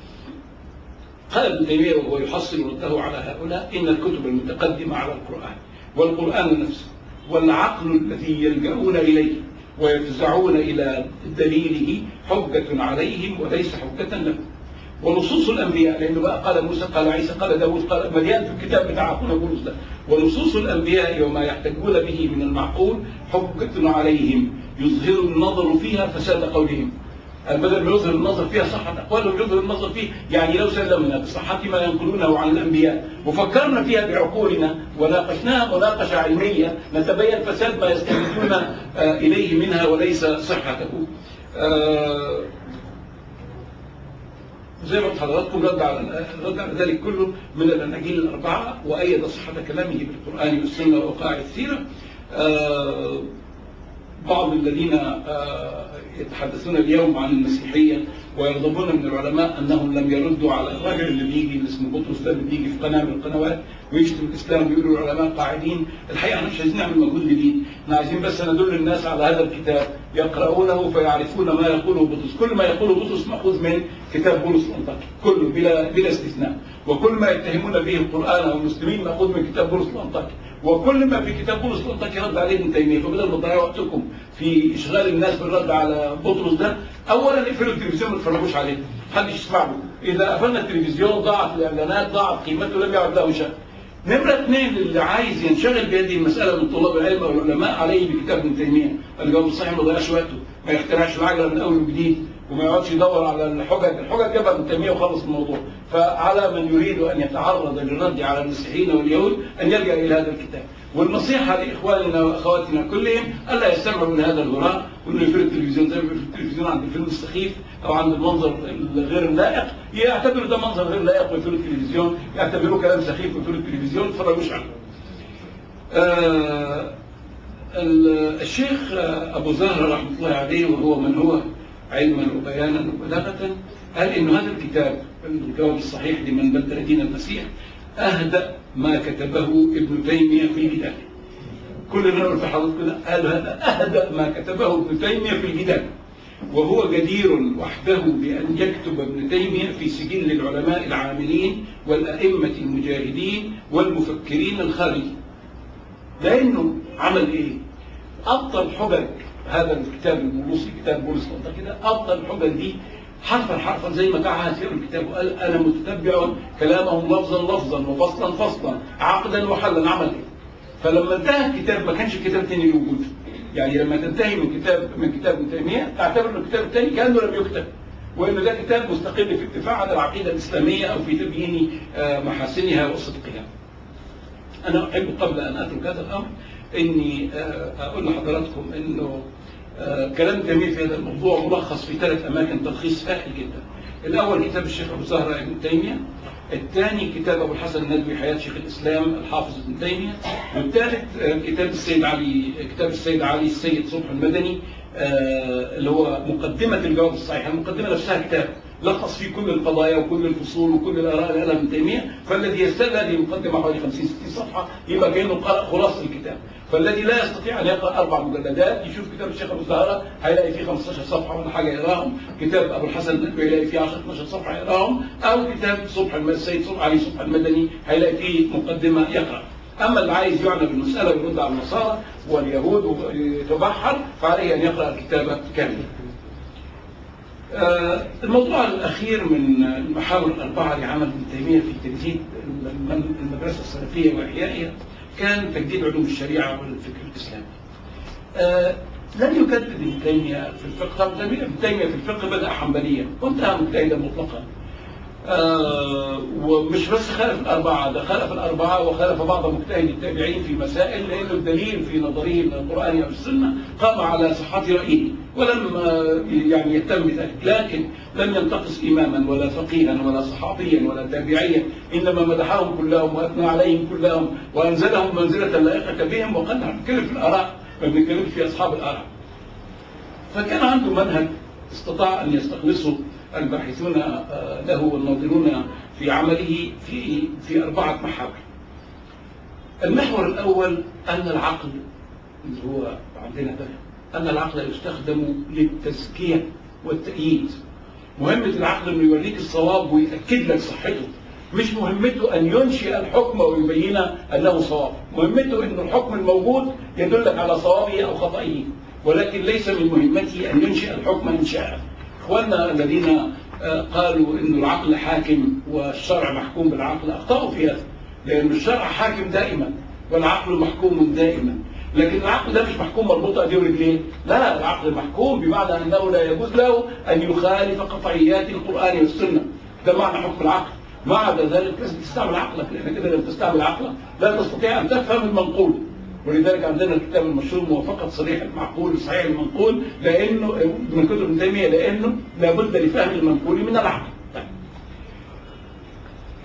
قال ابن تيمية وهو يحصل رده على هؤلاء إن الكتب المتقدمة على القرآن والقرآن نفسه والعقل الذي يلجؤون إليه ويفزعون إلى دليله حجة عليهم وليس حجة لهم ونصوص الأنبياء لأنه بقى قال موسى قال عيسى قال داود قال مليان في الكتاب بتاع أخونا بولس ده ونصوص الأنبياء وما يحتجون به من المعقول حجة عليهم يظهر النظر فيها فساد قولهم بدل ما يظهر النظر فيها صحة أقوالهم يظهر النظر فيه يعني لو سلمنا بصحة ما ينقلونه عن الأنبياء وفكرنا فيها بعقولنا وناقشناها مناقشة علمية نتبين فساد ما يستندون آه، إليه منها وليس صحته آه، زي ما قلت حضراتكم رد على رد على ذلك كله من الاناجيل الاربعه وايد صحه كلامه بالقران والسنه ووقائع السيره آه، بعض الذين آه، يتحدثون اليوم عن المسيحيه ويغضبون من العلماء انهم لم يردوا على الراجل اللي بيجي اللي اسمه بطرس ده اللي بيجي في قناه من القنوات ويشتم الاسلام ويقولوا العلماء قاعدين الحقيقه احنا مش عايزين نعمل مجهود جديد احنا عايزين بس ندل الناس على هذا الكتاب يقرؤونه فيعرفون ما يقوله بطرس كل ما يقوله بطرس ماخوذ من كتاب بولس الانطاكي كله بلا بلا استثناء وكل ما يتهمون به القران او المسلمين ماخوذ من كتاب بولس الانطاكي وكل ما في كتاب بولس الانطاكي رد عليه ابن تيميه فبدل ما تضيعوا وقتكم في اشغال الناس بالرد على بطرس ده اولا اقفلوا التلفزيون ما تتفرجوش عليه محدش يسمع له اذا قفلنا التلفزيون ضاعت الاعلانات ضاعت قيمته لم يعد له شأن نمرة اثنين اللي عايز ينشغل بهذه المسألة من طلاب العلم أو العلماء عليه بكتاب ابن تيمية الجواب الصحيح ما يضيعش وقته ما يخترعش العجلة من أول وجديد وما يقعدش يدور على الحجج الحجج جابها ابن تيمية وخلص الموضوع فعلى من يريد أن يتعرض للرد على المسيحيين واليهود أن يلجأ إلى هذا الكتاب والنصيحة لإخواننا وأخواتنا كلهم ألا يستمعوا لهذا الهراء وإنه يفير التلفزيون زي ما في التلفزيون عند الفيلم السخيف أو عند المنظر الغير اللائق يعتبروا ده منظر غير لائق ويفيروا التلفزيون يعتبروه كلام سخيف ويفيروا التلفزيون ما يتفرجوش عنه. آه الشيخ أبو زهرة رحمة الله عليه وهو من هو علما وبيانا وبلاغة قال إنه هذا الكتاب الجواب الصحيح لمن بدل دين المسيح أهدأ ما كتبه ابن تيمية في البداية كل اللي نقول في حضرتك كده قال هذا أهدأ ما كتبه ابن تيمية في البداية وهو جدير وحده بأن يكتب ابن تيمية في سجل العلماء العاملين والأئمة المجاهدين والمفكرين الخارجين لأنه عمل إيه؟ أبطل حجج هذا الكتاب البولوسي كتاب بولس كده أبطل الحجج دي حرفا حرفا زي ما تعهد في الكتاب وقال انا متتبع كلامهم لفظا لفظا وفصلا فصلا عقدا وحلا عمل ايه فلما انتهى الكتاب ما كانش كتاب تاني له وجود يعني لما تنتهي من كتاب من كتاب ابن تيميه تعتبر ان الكتاب الثاني كانه لم يكتب وان ده كتاب مستقل في الدفاع عن العقيده الاسلاميه او في تبيين محاسنها وصدقها. انا احب قبل ان اترك هذا الامر اني اقول لحضراتكم انه آه كلام جميل في هذا الموضوع ملخص في ثلاث اماكن تلخيص فاحل جدا. الاول كتاب الشيخ ابو زهره ابن تيميه، الثاني كتاب ابو الحسن الندوي حياه شيخ الاسلام الحافظ ابن تيميه، والثالث آه كتاب السيد علي كتاب السيد علي السيد صبح المدني آه اللي هو مقدمه الجواب الصحيح، المقدمه نفسها كتاب لخص فيه كل القضايا وكل الفصول وكل الاراء اللي قالها ابن تيميه، فالذي يستدل هذه المقدمه حوالي 50 60 صفحه يبقى كانه قرأ خلاصه الكتاب. فالذي لا يستطيع ان يقرا اربع مجلدات يشوف كتاب الشيخ ابو زهره هيلاقي فيه 15 صفحه ولا حاجه يقراهم، كتاب ابو الحسن الندوي هيلاقي فيه 10 12 صفحه يقراهم، او كتاب صبح السيد صبح علي صبح المدني هيلاقي فيه مقدمه يقرا. اما اللي عايز يعنى بالمساله ويرد على النصارى واليهود ويتبحر فعليه ان يقرا الكتاب كاملا. آه الموضوع الاخير من المحاور الاربعه لعمل ابن تيميه في تجديد المدرسه السلفيه واحيائها كان تجديد علوم الشريعة والفكر الإسلامي. آه لم يجدد ابن تيمية في الفقه، طبعا ابن تيمية في الفقه بدأ حنبليا وانتهى مجتهدا مطلقا. آه ومش بس خالف الأربعة ده خالف الأربعة وخالف بعض مجتهدي التابعين في مسائل لأنه الدليل في نظره من القرآن أو السنة قام على صحة رأيه ولم آه يعني يهتم بذلك لكن لم ينتقص إماما ولا فقيها ولا صحابيا ولا تابعيا إنما مدحهم كلهم وأثنى عليهم كلهم وأنزلهم منزلة لائقة بهم وقد نتكلم في الآراء ما بنتكلمش في أصحاب الآراء فكان عنده منهج استطاع أن يستخلصه الباحثون له والناظرون في عمله في في أربعة محاور. المحور الأول أن العقل اللي هو عندنا ده أن العقل يستخدم للتزكية والتأييد. مهمة العقل إنه يوريك الصواب ويأكد لك صحته. مش مهمته أن ينشئ الحكم ويبين أنه صواب. مهمته أن الحكم الموجود يدلك على صوابه أو خطئه. ولكن ليس من مهمته أن ينشئ الحكم إنشاء. اخواننا الذين قالوا ان العقل حاكم والشرع محكوم بالعقل اخطاوا في هذا لان الشرع حاكم دائما والعقل محكوم دائما لكن العقل ده مش محكوم مربوط ايديه ورجليه لا العقل محكوم بمعنى انه لا يجوز له ان يخالف قطعيات القران والسنه ده معنى حكم العقل ما عدا ذلك لازم تستعمل عقلك لان كده لو تستعمل عقلك لا تستطيع ان تفهم المنقول ولذلك عندنا الكتاب المشهور موافقة صريح المعقول وصحيح المنقول لأنه من كتب ابن تيمية لأنه لابد لفهم المنقول من العقل. طيب.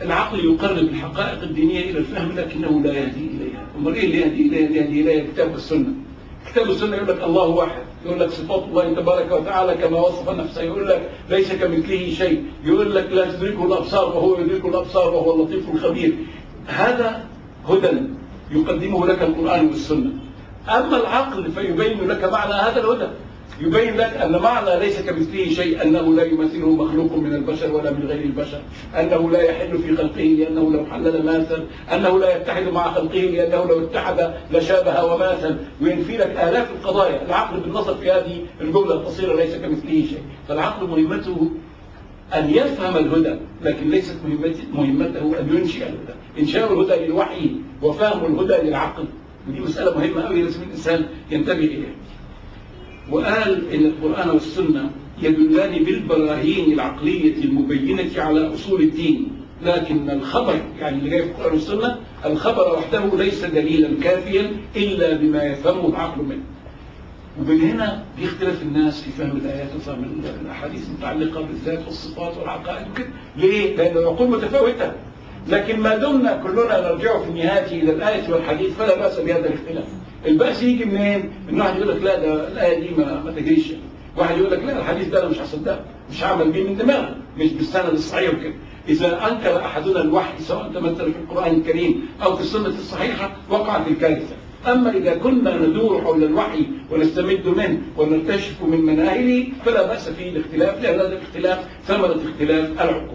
العقل يقرب الحقائق الدينية إلى الفهم لكنه لا يهدي إليها أمال إيه اللي يهدي إليها اللي يهدي إليها كتاب السنة كتاب السنة يقول لك الله واحد يقول لك صفات الله تبارك وتعالى كما وصف نفسه يقول لك ليس كمثله شيء يقول لك لا تدركه الأبصار وهو يدرك الأبصار وهو اللطيف الخبير هذا هدى يقدمه لك القرآن والسنة أما العقل فيبين لك معنى هذا الهدى يبين لك أن معنى ليس كمثله شيء أنه لا يمثله مخلوق من البشر ولا من غير البشر أنه لا يحل في خلقه لأنه لو حلل ماثل أنه لا يتحد مع خلقه لأنه لو اتحد لشابه وماثل وينفي لك آلاف القضايا العقل بالنظر في هذه الجملة القصيرة ليس كمثله شيء فالعقل مهمته أن يفهم الهدى لكن ليست مهمته أن ينشئ الهدى إنشاء الهدى للوحي وفهم الهدى للعقل ودي مسألة مهمة قوي لازم الإنسان ينتبه إليها وقال إن القرآن والسنة يدلان بالبراهين العقلية المبينة على أصول الدين لكن الخبر يعني اللي جاي في القرآن والسنة الخبر وحده ليس دليلا كافيا إلا بما يفهمه العقل منه ومن هنا بيختلف الناس في فهم الآيات وفهم الأحاديث المتعلقة بالذات والصفات والعقائد وكده ليه؟ لأن العقول متفاوتة لكن ما دمنا كلنا نرجع في النهاية إلى الآية والحديث فلا بأس بهذا الاختلاف البأس يجي منين؟ إن واحد يقول لك لا ده الآية دي ما, ما تجريش واحد يقول لك لا الحديث ده أنا مش هصدقه مش هعمل بيه من دماغي مش بالسند الصحيح وكده إذا أنكر أحدنا الوحي سواء تمثل في القرآن الكريم أو في السنة الصحيحة وقعت الكارثة أما إذا كنا ندور حول الوحي ونستمد منه ونكتشف من مناهله فلا بأس فيه الاختلاف لأن هذا الاختلاف ثمرة اختلاف العقول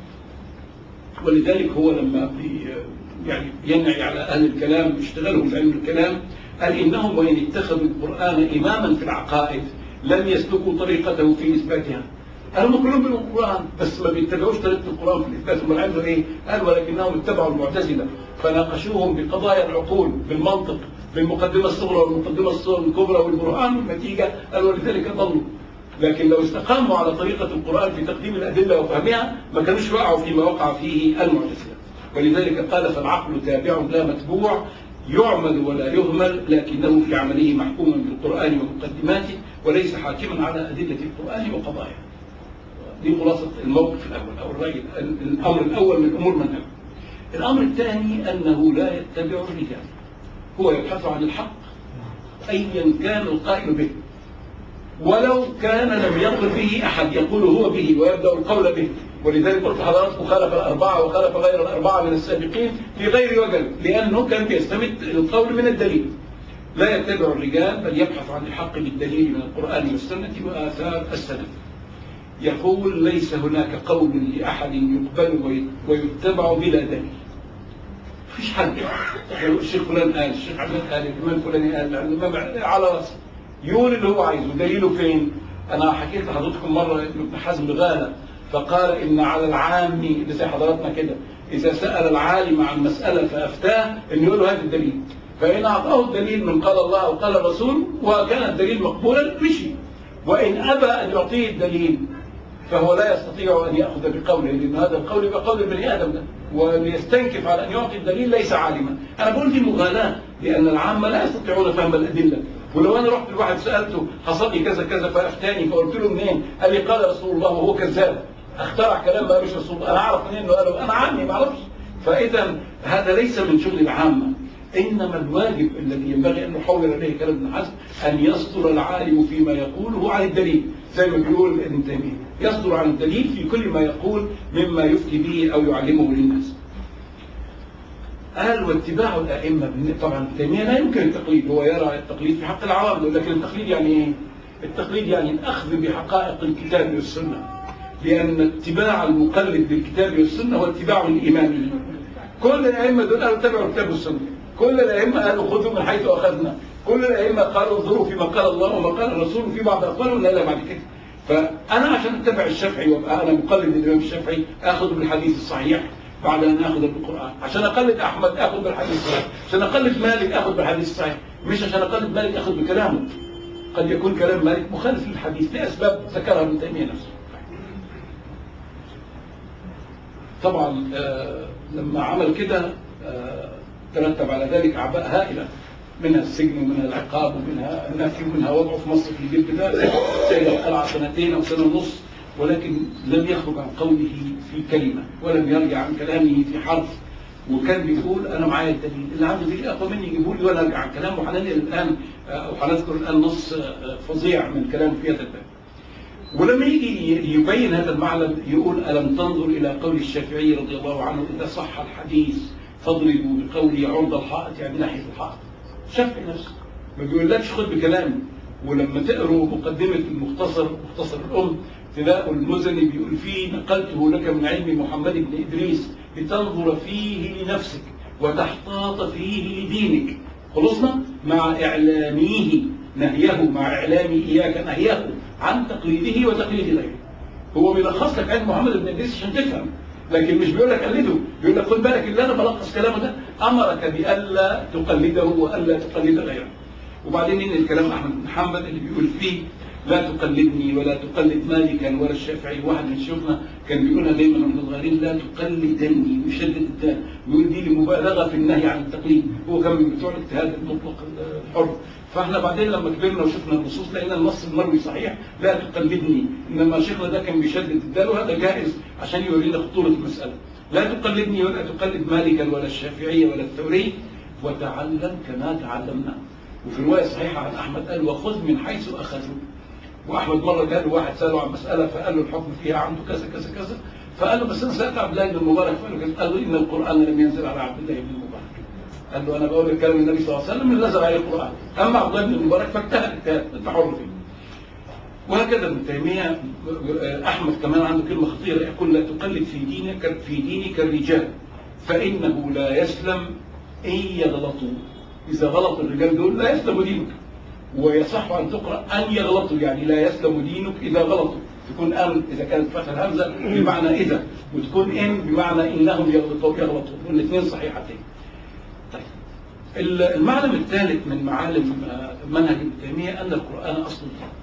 ولذلك هو لما بي يعني ينعي على أهل الكلام اشتغلهم بعلم الكلام قال إنهم وإن اتخذوا القرآن إماما في العقائد لم يسلكوا طريقته في إثباتها هم كلهم بالقرآن بس ما بيتبعوش طريقة القرآن في الإثبات هم عملوا إيه؟ قال ولكنهم اتبعوا المعتزلة فناقشوهم بقضايا العقول بالمنطق بالمقدمة الصغرى والمقدمة الكبرى والبرهان والنتيجة قال ولذلك ضلوا لكن لو استقاموا على طريقة القرآن في تقديم الأدلة وفهمها ما كانوش وقعوا فيما وقع فيه المعتزلة ولذلك قال فالعقل تابع لا متبوع يعمل ولا يهمل لكنه في عمله محكوم بالقرآن ومقدماته وليس حاكما على أدلة القرآن وقضاياه دي خلاصة الموقف الأول أو الرأي الأمر الأول من أمور من أول الأمر الثاني أنه لا يتبع الرجال هو يبحث عن الحق أيا كان القائل به ولو كان لم يقل به أحد يقول هو به ويبدأ القول به ولذلك قلت حضراتكم خالف الأربعة وخالف غير الأربعة من السابقين في غير وجل لأنه كان بيستمد القول من الدليل لا يتبع الرجال بل يبحث عن الحق بالدليل من القرآن والسنة وآثار السلف يقول ليس هناك قول لأحد يقبل ويتبع بلا دليل فيش حد الشيخ فلان قال الشيخ عبد قال الإمام فلان قال الإمام على راسه يقول اللي هو عايزه دليله فين أنا حكيت لحضرتكم مرة ابن حزم غالة فقال إن على العام اللي زي حضراتنا كده إذا سأل العالم عن مسألة فأفتاه إن يقول له هات الدليل فإن أعطاه الدليل من قال الله أو قال الرسول وكان الدليل مقبولا مشي وإن أبى أن يعطيه الدليل فهو لا يستطيع أن يأخذ بقوله لأن هذا القول يبقى قول البني آدم ده وليستنكف على أن يعطي الدليل ليس عالما أنا بقول دي مغالاة لأن العامة لا يستطيعون فهم الأدلة ولو أنا رحت لواحد سألته حصل لي كذا كذا فأفتاني فقلت له منين قال لي قال رسول الله وهو كذاب اخترع كلام ما مش رسول الله أنا أعرف منين إنه قاله أنا عامي ما أعرفش فإذا هذا ليس من شغل العامة إنما الواجب الذي ينبغي أن نحول إليه كلام ابن حزم أن يصدر العالم فيما يقوله عن الدليل زي ما بيقول ابن تيمية يصدر عن الدليل في كل ما يقول مما يفتي به أو يعلمه للناس قال واتباع الأئمة طبعا ابن تيمية لا يمكن التقليد هو يرى التقليد في حق العوام لكن التقليد يعني ايه؟ التقليد يعني الأخذ بحقائق الكتاب والسنة لأن اتباع المقلد بالكتاب والسنة هو اتباع الإمامي كل الأئمة دول قالوا اتبعوا الكتاب والسنة كل الأئمة قالوا خذوا من حيث أخذنا كل الأئمة قالوا انظروا فيما قال الله وما قال الرسول في بعض أقوالهم لا لا بعد كده فأنا عشان أتبع الشافعي وأبقى أنا مقلد الإمام الشافعي آخذ بالحديث الصحيح بعد أن آخذ بالقرآن عشان أقلد أحمد آخذ بالحديث الصحيح عشان أقلد مالك آخذ بالحديث الصحيح مش عشان أقلد مالك آخذ بكلامه قد يكون كلام مالك مخالف للحديث لأسباب ذكرها ابن تيمية نفسه طبعا آه لما عمل كده آه ترتب على ذلك أعباء هائلة منها السجن ومنها العقاب ومنها النفي ومنها وضعه في مصر في الجيل بتاعه سيد القلعة سنتين أو سنة ونص ولكن لم يخرج عن قوله في كلمة ولم يرجع عن كلامه في حرف وكان بيقول انا معايا الدليل اللي عنده دليل اقوى مني يجيبوا لي وانا ارجع عن كلامه وهننقل الان او هنذكر الان نص فظيع من كلام في هذا الباب. ولما يجي يبين هذا المعلم يقول الم تنظر الى قول الشافعي رضي الله عنه اذا صح الحديث فاضربوا بقولي عرض الحائط يعني ناحيه الحائط. شافعي نفسه ما بيقولكش خد بكلامي ولما تقروا مقدمه المختصر مختصر الام تلاقوا المزني بيقول فيه نقلته لك من علم محمد بن ادريس لتنظر فيه لنفسك وتحتاط فيه لدينك خلصنا مع إعلاميه نهيه مع إعلام إياك نهيه عن تقليده وتقليد غيره هو بيلخص لك علم محمد بن إدريس عشان تفهم لكن مش بيقول لك قلده بيقول لك خد بالك اللي أنا بلخص كلامه ده أمرك بألا تقلده وألا تقلد غيره وبعدين إن الكلام أحمد بن حنبل اللي بيقول فيه لا تقلدني ولا تقلد مالكا ولا الشافعي واحد من شيوخنا كان بيقولها دايما واحنا صغيرين لا تقلدني ويشدد الدال بيقول دي لمبالغه في النهي عن التقليد هو كان من بتوع الاجتهاد المطلق الحر فاحنا بعدين لما كبرنا وشفنا النصوص لقينا النص المروي صحيح لا تقلدني انما شيخنا ده كان بيشدد الدال وهذا جائز عشان يورينا خطوره المساله لا تقلدني ولا تقلد مالكا ولا الشافعي ولا الثوري وتعلم كما تعلمنا وفي روايه صحيحه عن احمد قال وخذ من حيث اخذوا واحمد مره قال واحد ساله عن مساله فقال له الحكم فيها عنده كذا كذا كذا فقال له بس انا سالت عبد الله بن المبارك فقال له قال له ان القران لم ينزل على عبد الله بن المبارك قال له انا بقول لك كلام النبي صلى الله عليه وسلم اللي نزل عليه القران اما عبد الله بن المبارك فاجتهد اجتهاد انت حر فيه وهكذا ابن تيميه احمد كمان عنده كلمه خطيره يقول لا تقلد في دينك في دينك الرجال فانه لا يسلم ان يغلطوا اذا غلط الرجال دول لا يسلم دينك ويصح أن تقرأ أن يغلطوا يعني لا يسلم دينك إذا غلطوا تكون أن إذا كانت فتح الهمزة بمعنى إذا وتكون إن بمعنى إنهم يغلطوا يغلطوا والاثنين صحيحتين طيب المعلم الثالث من معالم منهج ابن تيمية أن القرآن أصل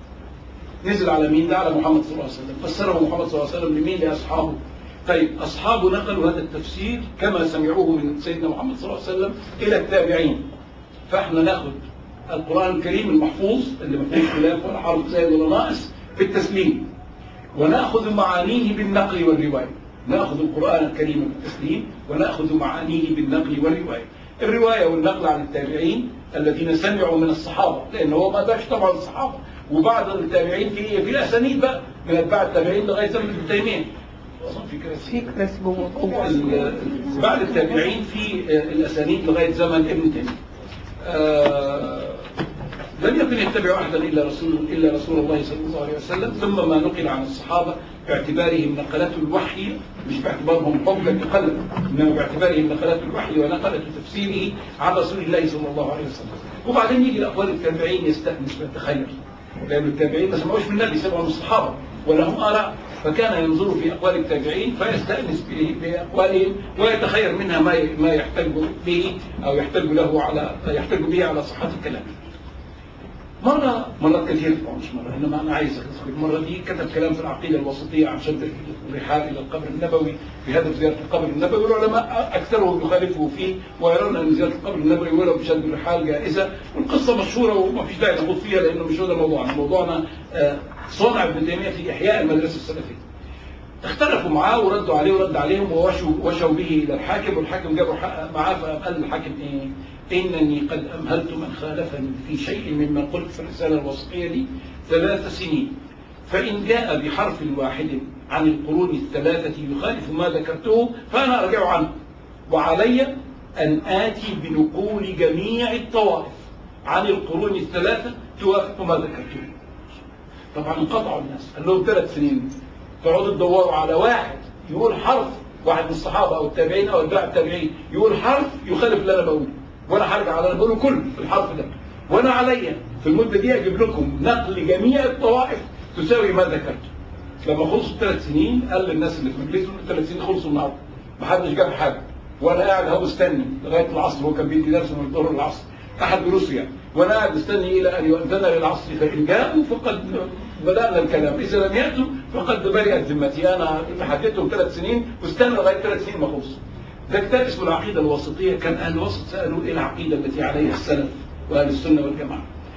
الدين نزل على مين؟ ده على محمد صلى الله عليه وسلم فسره محمد صلى الله عليه وسلم لمين؟ لأصحابه طيب أصحابه نقلوا هذا التفسير كما سمعوه من سيدنا محمد صلى الله عليه وسلم إلى التابعين فإحنا ناخذ القرآن الكريم المحفوظ اللي ما فيهوش خلاف ولا حرف زائد ولا ناقص بالتسليم ونأخذ معانيه بالنقل والرواية نأخذ القرآن الكريم بالتسليم ونأخذ معانيه بالنقل والرواية الرواية والنقل عن التابعين الذين سمعوا من الصحابة لأن هو ما داش طبعا الصحابة وبعد التابعين في في الأسانيد بقى من أتباع التابعين لغاية زمن ابن تيمية في كراسي في كراسي جوه بعد التابعين في الأسانيد لغاية زمن ابن تيمية آه لم يكن يتبع احدا الا رسول الا رسول الله صلى الله عليه وسلم ثم ما نقل عن الصحابه باعتبارهم نقلات الوحي مش باعتبارهم حجه تقلد انما باعتبارهم نقلات الوحي ونقله تفسيره عن رسول الله صلى الله عليه وسلم وبعدين يجي الاقوال التابعين يستانس ويتخير لان التابعين ما سمعوش من النبي سمعوا من الصحابه ولهم اراء فكان ينظر في اقوال التابعين فيستانس باقوالهم ويتخير منها ما ما يحتج به او يحتج له على يحتج به على صحه الكلام. مرة مرات كثيرة طبعا مش مرة إنما أنا عايز أذكر المرة دي كتب كلام في العقيدة الوسطية عن شد الرحال إلى القبر النبوي بهدف زيارة القبر النبوي والعلماء أكثرهم يخالفوا فيه ويرون أن زيارة القبر النبوي ولو بشد الرحال جائزة والقصة مشهورة وما فيش داعي نخوض فيها لأنه مش هو ده موضوعنا موضوعنا صنع ابن تيمية في إحياء المدرسة السلفية اختلفوا معاه وردوا عليه ورد عليهم ووشوا وشوا به الى الحاكم والحاكم جابوا معاه فقال الحاكم ايه؟ انني قد امهلت من خالفني في شيء مما قلت في الرساله الوسطيه دي ثلاث سنين فان جاء بحرف واحد عن القرون الثلاثه يخالف ما ذكرته فانا ارجع عنه وعلي ان اتي بنقول جميع الطوائف عن القرون الثلاثه توافق ما ذكرته. طبعا انقطعوا الناس قال لهم ثلاث سنين تقعدوا تدوروا على واحد يقول حرف واحد من الصحابه او التابعين او اتباع التابعين يقول حرف يخالف اللي انا بقوله وانا هرجع على اللي بقوله كله في الحرف ده وانا عليا في المده دي اجيب لكم نقل جميع الطوائف تساوي ما ذكرته لما خلصوا الثلاث سنين قال للناس اللي في مجلسه الثلاث سنين خلصوا النهارده ما حدش جاب حاجه وانا قاعد اهو مستني لغايه العصر هو كان بيدي درس من الظهر للعصر احد روسيا وانا قاعد مستني الى ان يؤذن للعصر فان جاءوا فقد بدانا الكلام اذا لم ياتوا فقد برئت ذمتي انا حددتهم ثلاث سنين واستنى لغايه ثلاث سنين ما خلصوا ده كتاب اسمه العقيده الوسطيه كان اهل الوسط سالوا ايه العقيده التي عليها السلف واهل السنه والجماعه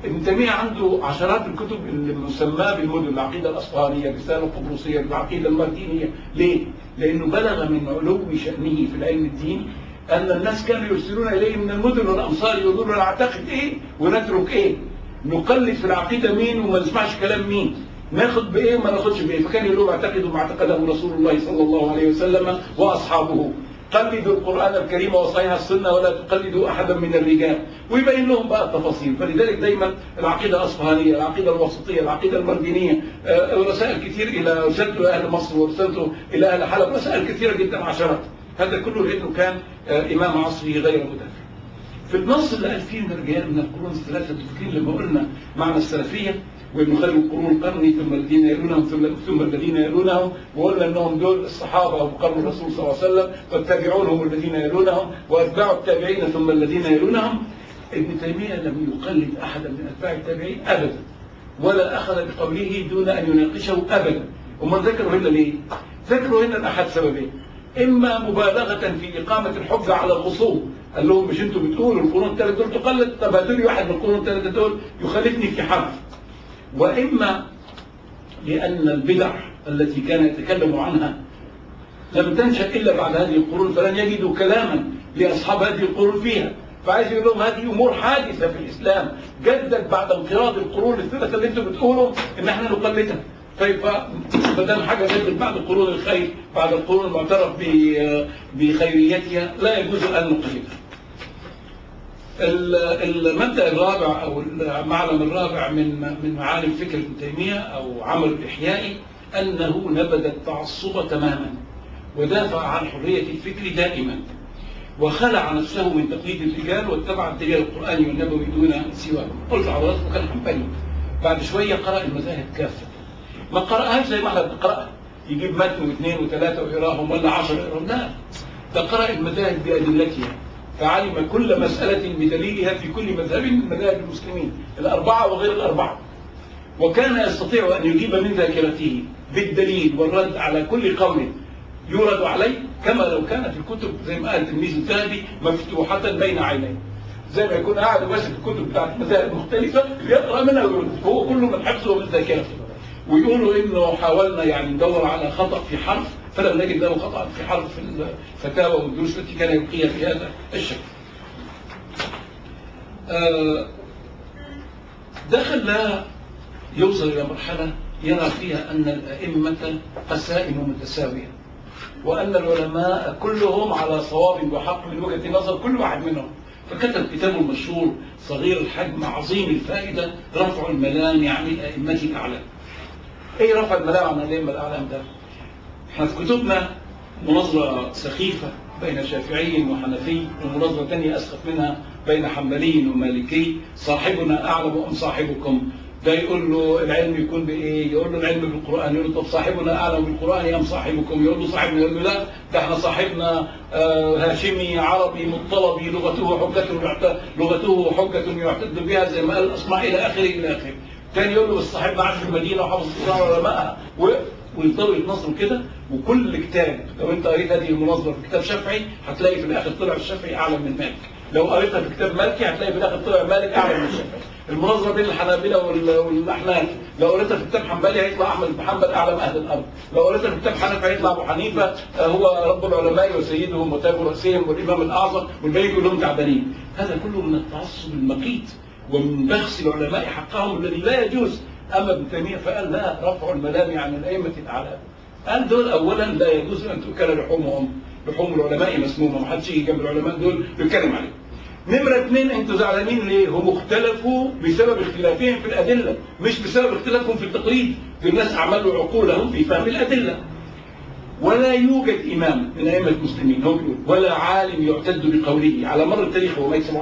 ابن تيمية عنده عشرات الكتب المسماة بالمدن العقيدة الأصفهانية الرسالة القبرصية العقيدة المردينية ليه؟ لأنه بلغ من علو شأنه في العلم الديني أن الناس كانوا يرسلون إليه من المدن والأمصار يقولون له نعتقد إيه ونترك إيه نقلد في العقيدة مين وما نسمعش كلام مين ناخد بإيه وما ناخدش بإيه فكان يقول لهم اعتقدوا ما اعتقده رسول الله صلى الله عليه وسلم وأصحابه قلدوا القرآن الكريم وصحيح السنة ولا تقلدوا أحدا من الرجال ويبين لهم بقى التفاصيل فلذلك دايما العقيدة الأصفهانية العقيدة الوسطية العقيدة المردينية آه، رسائل كثير إلى رسالته أهل مصر ورسالته إلى أهل حلب رسائل كثيرة جدا عشرات هذا كله لأنه كان آه، إمام عصره غير مدافع في النص اللي قال فيه من الرجال من القرون الثلاثة الفكرين لما قلنا معنى السلفية وابن خير القرون القرني ثم الذين يلونهم ثم ثم الذين يلونهم وقلنا انهم دول الصحابه وقرن الرسول صلى الله عليه وسلم والتابعون هم الذين يلونهم واتباع التابعين ثم الذين يلونهم ابن تيميه لم يقلد احدا من اتباع التابعين ابدا ولا اخذ بقوله دون ان يناقشه ابدا امال ذكروا هنا ليه؟ ذكروا هنا احد سببين اما مبالغه في اقامه الحجه على الخصوم قال لهم مش انتوا بتقولوا القرون الثلاثه دول تقلد طب هاتوا لي واحد من القرون الثلاثه دول يخالفني في حرف وإما لأن البدع التي كان يتكلم عنها لم تنشأ إلا بعد هذه القرون فلن يجدوا كلاما لأصحاب هذه القرون فيها فعايز يقول لهم هذه أمور حادثة في الإسلام جدت بعد انقراض القرون الثلاثة اللي أنتم بتقولوا إن احنا نقلدها طيب ما دام حاجه جدت بعد قرون الخير بعد القرون المعترف بخيريتها لا يجوز ان نقلدها. المبدا الرابع او المعلم الرابع من من معالم فكر ابن تيميه او عمل الاحيائي انه نبذ التعصب تماما ودافع عن حريه الفكر دائما وخلع نفسه من تقليد الرجال واتبع الدليل القراني والنبوي دون سواه قلت حضراتكم كان حنبلي بعد شويه قرا المذاهب كافه ما قراهاش زي ما احنا بنقراها يجيب متن واثنين وثلاثه ويقراهم ولا 10 يقراهم لا ده قرا المذاهب بادلتها فعلم كل مسألة بدليلها في كل مذهب من مذاهب المسلمين الأربعة وغير الأربعة وكان يستطيع أن يجيب من ذاكرته بالدليل والرد على كل قول يورد عليه كما لو كانت الكتب زي ما قال تلميذ الذهبي مفتوحة بين عينيه زي ما يكون قاعد ماسك الكتب بتاعت مذاهب مختلفة يقرأ منها ويرد هو كله من حفظه ومن ذاكرته ويقولوا انه حاولنا يعني ندور على خطأ في حرف فلم نجد له خطأ في حرف في الفتاوى والدروس التي كان يلقيها في هذا الشكل. دخل لا يوصل إلى مرحلة يرى فيها أن الأئمة قسائم متساوية وأن العلماء كلهم على صواب وحق من وجهة نظر كل واحد منهم فكتب كتابه المشهور صغير الحجم عظيم الفائدة رفع الملام عن الأئمة الأعلام ايه رفع الملام عن الأئمة الأعلام ده؟ احنا في كتبنا مناظرة سخيفة بين شافعي وحنفي ومناظرة ثانية أسخف منها بين حنبلي ومالكي صاحبنا أعلم أم صاحبكم ده يقول له العلم يكون بايه؟ يقول له العلم بالقران، يقول له طب صاحبنا اعلم بالقران ام صاحبكم؟ يقول له صاحبنا يقول له لا ده احنا صاحبنا آه هاشمي عربي مطلبي لغته حجة لغته حجة يعتد بها زي ما قال الاصمعي الى اخره الى اخره. ثاني يقول له بس صاحبنا عاش في المدينه وحافظ القران علمائها ويفضلوا يتناظروا كده وكل كتاب لو انت قريت هذه المناظره في كتاب شافعي هتلاقي في الاخر طلع الشافعي اعلى من مالك لو قريتها في كتاب مالكي هتلاقي في الاخر طلع مالك اعلى من الشافعي المناظره بين الحنابله والاحناف لو قريتها في كتاب حنبلي هيطلع احمد بن حنبل اعلم اهل الارض لو قريتها في كتاب حنفي هيطلع ابو حنيفه هو رب العلماء وسيدهم وتاج راسهم والامام الاعظم والباقيين كلهم تعبانين هذا كله من التعصب المقيت ومن بخس العلماء حقهم الذي لا يجوز اما ابن تيميه فقال لا رفع الملام عن الائمه الاعلام قال دول اولا لا يجوز ان تؤكل لحومهم لحوم العلماء مسمومه ما حدش يجي جنب العلماء دول يتكلم عليهم نمرة اثنين انتوا زعلانين ليه؟ هم اختلفوا بسبب اختلافهم في الأدلة مش بسبب اختلافهم في التقليد الناس أعملوا عقولهم في فهم الأدلة ولا يوجد إمام من أئمة المسلمين هو بيقول ولا عالم يعتد بقوله على مر التاريخ هو ميت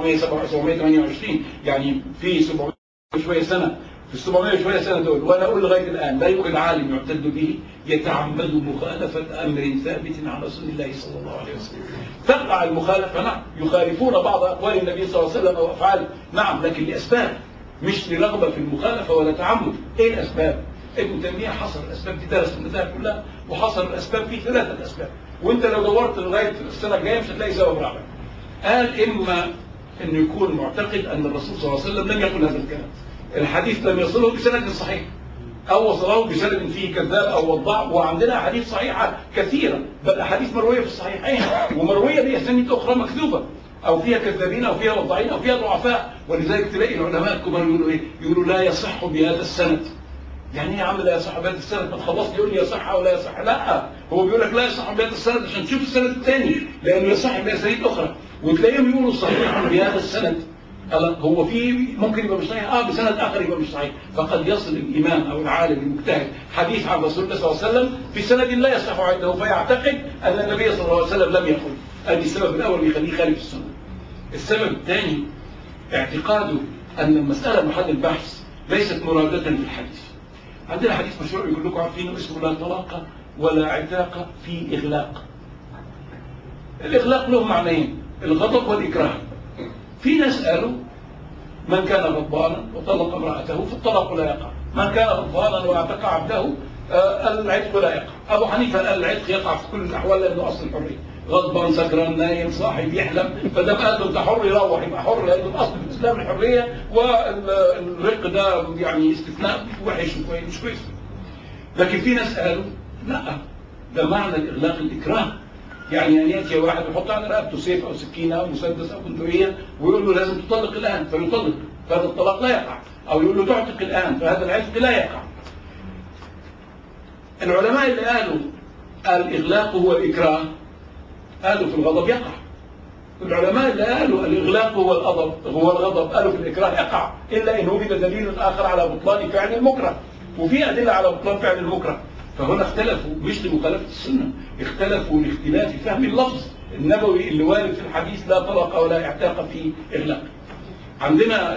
728 يعني في 700 شوية سنة في ال 700 شوية سنة دول وأنا أقول لغاية الآن لا يوجد عالم يعتد به يتعمد مخالفة أمر ثابت عن رسول الله صلى الله عليه وسلم تقع المخالفة نعم يخالفون بعض أقوال النبي صلى الله عليه وسلم أو أفعاله نعم لكن لأسباب مش لرغبة في المخالفة ولا تعمد إيه الأسباب؟ ابن تيمية حصر الأسباب دي درس المذاهب كلها وحصر الأسباب في ثلاثة أسباب وأنت لو دورت لغاية السنة الجاية مش هتلاقي سبب رابع قال إما انه يكون معتقد ان الرسول صلى الله عليه وسلم لم يقل هذا الكلام الحديث لم يصله بسند صحيح او وصله بسند فيه كذاب او وضاع وعندنا احاديث صحيحه كثيره بل احاديث مرويه في الصحيحين ومرويه باسانيد اخرى مكذوبه او فيها كذابين او فيها وضاعين او فيها ضعفاء ولذلك تلاقي العلماء الكبار يقولوا ايه يقولوا لا يصح بهذا السند يعني ايه يا عم لا يصح بهذا السند ما تخلص يقول لي يصح او لا يصح لا هو بيقول لك لا يصح بهذا السند عشان تشوف السند الثاني لانه يصح باسانيد اخرى وتلاقيهم يقولوا صحيح بهذا السند هو في ممكن يبقى مش صحيح اه بسند اخر يبقى مش صحيح فقد يصل الامام او العالم المجتهد حديث عن رسول الله صلى الله عليه وسلم في سند لا يصح عنده فيعتقد ان النبي صلى الله عليه وسلم لم يقل ادي السبب الاول يخليه خالف السنه السبب الثاني اعتقاده ان المساله محل البحث ليست مرادة في الحديث عندنا حديث مشهور يقول لكم عارفينه اسمه لا طلاق ولا عتاق في إغلاق الإغلاق له معنيين الغضب والإكراه في ناس قالوا من كان غضبانا وطلق امرأته فالطلاق لا يقع من كان غضبانا واعتق عبده آه، العتق لا يقع أبو حنيفة قال العتق يقع في كل الأحوال لأنه أصل الحرية غضبان سكران نايم صاحي بيحلم فده قال له انت حر يروح يبقى حر لأنه الأصل في الإسلام الحرية والرق ده يعني استثناء وحش وكويس مش كويس لكن في ناس قالوا لا ده معنى الإغلاق الإكراه يعني أن يأتي واحد يحط على رقبته سيف أو سكينة أو مسدس أو بندقية ويقول له لازم تطلق الآن فيطلق فهذا الطلاق لا يقع أو يقول له تعتق الآن فهذا العتق لا يقع العلماء اللي قالوا الإغلاق هو الإكراه قالوا في الغضب يقع العلماء اللي قالوا الإغلاق هو الغضب هو الغضب قالوا في الإكراه يقع إلا إن وجد دليل آخر على بطلان فعل المكره وفي أدلة على بطلان فعل المكره فهنا اختلفوا مش لمخالفة السنة اختلفوا لاختلاف فهم اللفظ النبوي اللي وارد في الحديث لا طلق ولا اعتاق في إغلاق عندنا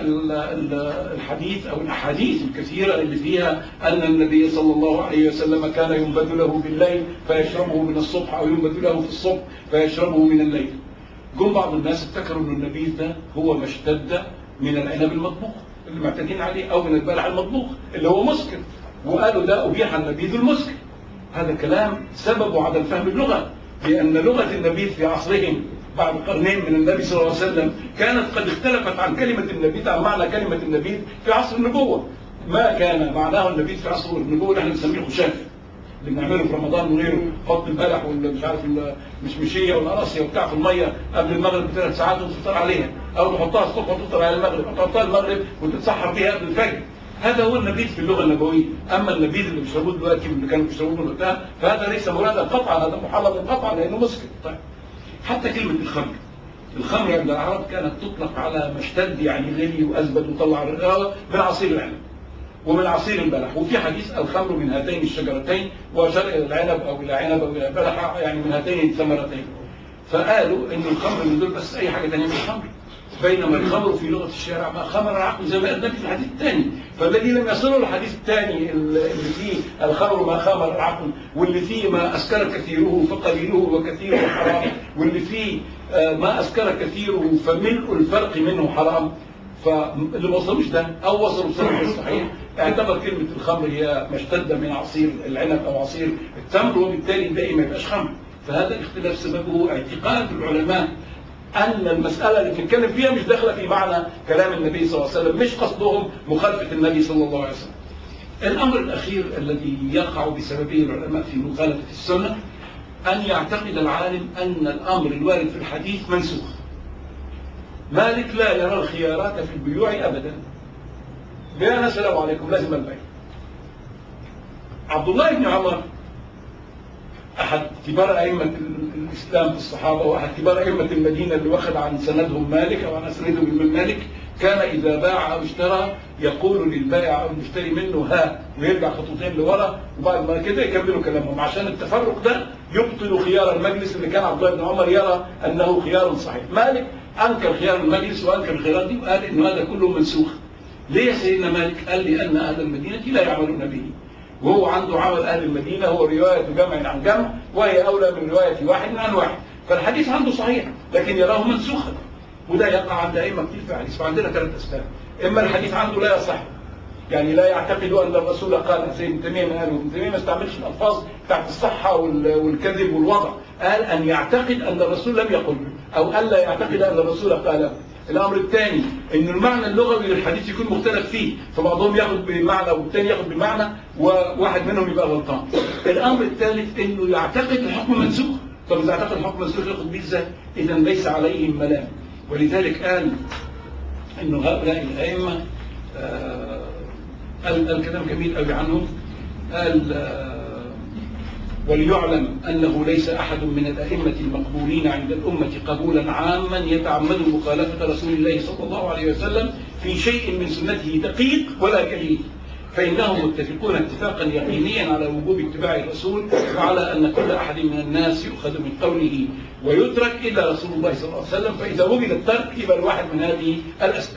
الحديث أو الأحاديث الكثيرة اللي فيها أن النبي صلى الله عليه وسلم كان ينبذ له بالليل فيشربه من الصبح أو ينبذ له في الصبح فيشربه من الليل جم بعض الناس افتكروا أن النبيذ ده هو ما اشتد من العنب المطبوخ اللي معتادين عليه أو من البلع المطبوخ اللي هو مسكر وقالوا ده أبيح النبيذ المسكر هذا كلام سببه عدم فهم اللغة لأن لغة النبيذ في عصرهم بعد قرنين من النبي صلى الله عليه وسلم كانت قد اختلفت عن كلمة النبيذ عن معنى كلمة النبيذ في عصر النبوة ما كان معناه النبيذ في عصر النبوة اللي احنا بنسميه الخشاف اللي بنعمله في رمضان وغيره حط البلح ولا مش عارف المشمشيه والقراصيه وبتاع في الميه قبل المغرب بثلاث ساعات وتفطر عليها او تحطها الصبح وتفطر على المغرب او تحطها المغرب وتتسحر بيها قبل الفجر هذا هو النبيذ في اللغه النبويه اما النبيذ اللي بيشربوه دلوقتي واللي كانوا بيشربوه من وقتها فهذا ليس مرادا قطعا هذا محرم قطعا لانه مسكر طيب حتى كلمه الخمر الخمر عند العرب كانت تطلق على ما اشتد يعني غلي واثبت وطلع الرغاوه من عصير العنب ومن عصير البلح وفي حديث الخمر من هاتين الشجرتين واشار الى العنب او الى عنب او الى بلح يعني من هاتين الثمرتين فقالوا ان الخمر من دول بس اي حاجه ثانيه من الخمر بينما الخمر في لغه الشارع ما خمر العقل زي ما قال النبي في الحديث الثاني فالذي لم يصله الحديث الثاني اللي فيه الخمر ما خمر العقل واللي فيه ما اسكر كثيره فقليله وكثيره حرام واللي فيه ما اسكر كثيره فملء الفرق منه حرام فاللي ما وصلوش ده او وصلوا بسبب الصحيح اعتبر كلمه الخمر هي ما اشتد من عصير العنب او عصير التمر وبالتالي الباقي ما يبقاش خمر فهذا الاختلاف سببه اعتقاد العلماء أن المسألة اللي بنتكلم فيها مش داخلة في معنى كلام النبي صلى الله عليه وسلم مش قصدهم مخالفة النبي صلى الله عليه وسلم الأمر الأخير الذي يقع بسببه العلماء في مخالفة السنة أن يعتقد العالم أن الأمر الوارد في الحديث منسوخ مالك لا يرى الخيارات في البيوع أبدا بيان السلام عليكم لازم البيع عبد الله بن عمر أحد كبار أئمة الإسلام في الصحابة وأحد كبار أئمة المدينة اللي واخد عن سندهم مالك أو عن أسندهم من مالك كان إذا باع أو اشترى يقول للبائع أو المشتري منه ها ويرجع خطوتين لورا وبعد ما كده يكملوا كلامهم عشان التفرق ده يبطل خيار المجلس اللي كان عبد الله بن عمر يرى أنه خيار صحيح مالك أنكر خيار المجلس وأنكر الخيارات دي وقال إن هذا كله منسوخ ليه يا سيدنا مالك قال لأن أهل المدينة لا يعملون به وهو عنده عمل أهل المدينة هو رواية جمع عن جمع وهي أولى من رواية واحد عن واحد فالحديث عنده صحيح لكن يراه منسوخا وده يقع عند أئمة كتير في الحديث فعندنا ثلاث أسباب إما الحديث عنده لا يصح يعني لا يعتقد أن الرسول قال زي ابن تيمية ما قال ابن تيمية ما استعملش الألفاظ بتاعت الصحة والكذب والوضع قال أن يعتقد أن الرسول لم يقل أو ألا يعتقد أن الرسول قال الامر الثاني ان المعنى اللغوي للحديث يكون مختلف فيه فبعضهم ياخد بمعنى والثاني ياخد بمعنى وواحد منهم يبقى غلطان الامر الثالث انه يعتقد الحكم منسوخ طب اذا اعتقد الحكم منسوخ ياخد بيه ازاي اذا ليس عليهم ملام ولذلك قال انه هؤلاء الائمه آه قال قال كلام جميل قوي عنهم قال آه وليعلم أنه ليس أحد من الأئمة المقبولين عند الأمة قبولا عاما يتعمد مخالفة رسول الله صلى الله عليه وسلم في شيء من سنته دقيق ولا كليل فإنهم متفقون اتفاقا يقينيا على وجوب اتباع الرسول وعلى أن كل أحد من الناس يؤخذ من قوله ويترك إلا رسول الله صلى الله عليه وسلم فإذا وجد الترك يبقى الواحد من هذه الأسباب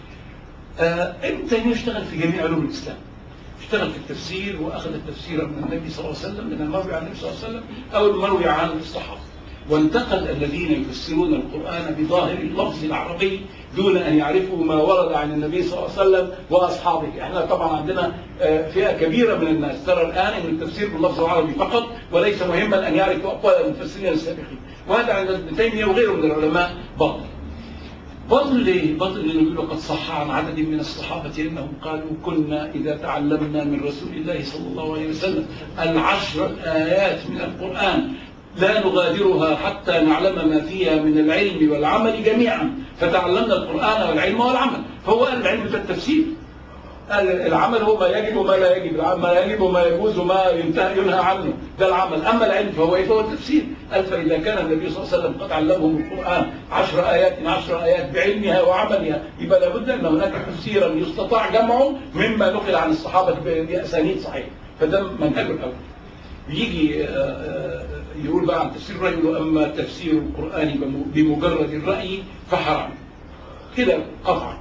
آه ابن تيمية اشتغل في جميع علوم الإسلام اشتغل في التفسير واخذ التفسير من النبي صلى الله عليه وسلم من المروي عن النبي صلى الله عليه وسلم او المروي عن الصحابه وانتقد الذين يفسرون القران بظاهر اللفظ العربي دون ان يعرفوا ما ورد عن النبي صلى الله عليه وسلم واصحابه احنا طبعا عندنا فئه كبيره من الناس ترى الان ان التفسير باللفظ العربي فقط وليس مهما ان يعرفوا اقوال المفسرين السابقين وهذا عند ابن تيميه وغيره من العلماء باطل بطل ليه؟ بطل لأنه يقول قد صح عن عدد من الصحابة أنهم قالوا كنا إذا تعلمنا من رسول الله صلى الله عليه وسلم العشر آيات من القرآن لا نغادرها حتى نعلم ما فيها من العلم والعمل جميعا فتعلمنا القرآن والعلم والعمل فهو قال العلم ده التفسير قال العمل هو ما يجب وما لا يجب ما يجب وما يجوز وما ينتهى ينهى عنه ده العمل أما العلم فهو إيه فهو التفسير قال فإذا كان النبي صلى الله عليه وسلم قد علمهم القرآن عشر آيات من عشر آيات بعلمها وعملها يبقى لابد أن هناك تفسيرا يستطاع جمعه مما نقل عن الصحابة بأسانيد صحيحة فده منهجه الأول يجي يقول بقى عن تفسير الرجل أما تفسير القرآن بمجرد الرأي فحرام كده قطعا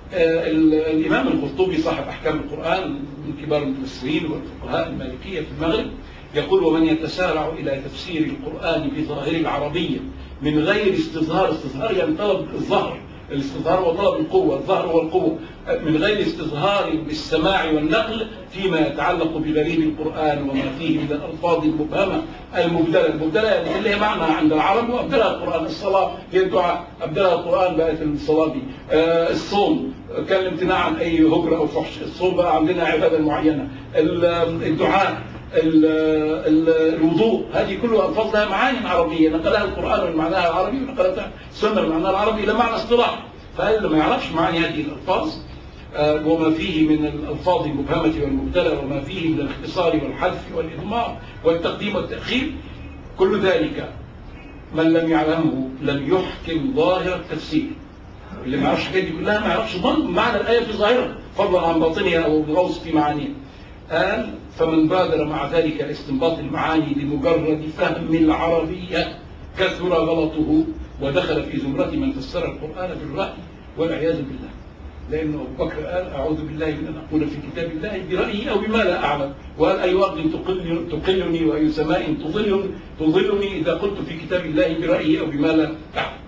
الإمام القرطبي صاحب أحكام القرآن من كبار المفسرين والفقهاء المالكية في المغرب يقول ومن يتسارع إلى تفسير القرآن بظاهر العربية من غير استظهار استظهار يعني طلب الظهر الاستظهار هو طلب القوة الظهر هو القوة من غير استظهار بالسماع والنقل فيما يتعلق بغريب القرآن وما فيه من الألفاظ المبهمة المبدلة المبدلة يعني اللي هي معنى عند العرب وأبدلها القرآن الصلاة هي الدعاء أبدلها القرآن بقت الصلاة دي آه الصوم كان الامتناع عن أي هجرة أو فحش الصوم بقى عندنا عبادة معينة الدعاء ال ال الوضوء هذه كلها الفاظ لها معاني عربيه نقلها القران من معناها العربي ونقلتها السنه من معناها العربي الى معنى اصطلاحي فهذا ما يعرفش معاني هذه الالفاظ آه وما فيه من الالفاظ المبهمه والمبتلى وما فيه من الاختصار والحذف والاضمار والتقديم والتاخير كل ذلك من لم يعلمه لم يحكم ظاهر التفسير اللي ما يعرفش الحاجات دي كلها ما يعرفش معنى الايه في ظاهرها فضلا عن باطنها او الغوص في معانيها قال فمن بادر مع ذلك لاستنباط المعاني لمجرد فهم العربية كثر غلطه ودخل في زمرة من فسر القرآن بالرأي والعياذ بالله لأن أبو بكر قال أعوذ بالله من أن أقول في كتاب الله برأيي أو بما لا أعلم وقال أي أرض تقل تقلني وأي سماء تظلني, تظلني إذا قلت في كتاب الله برأيي أو بما لا أعلم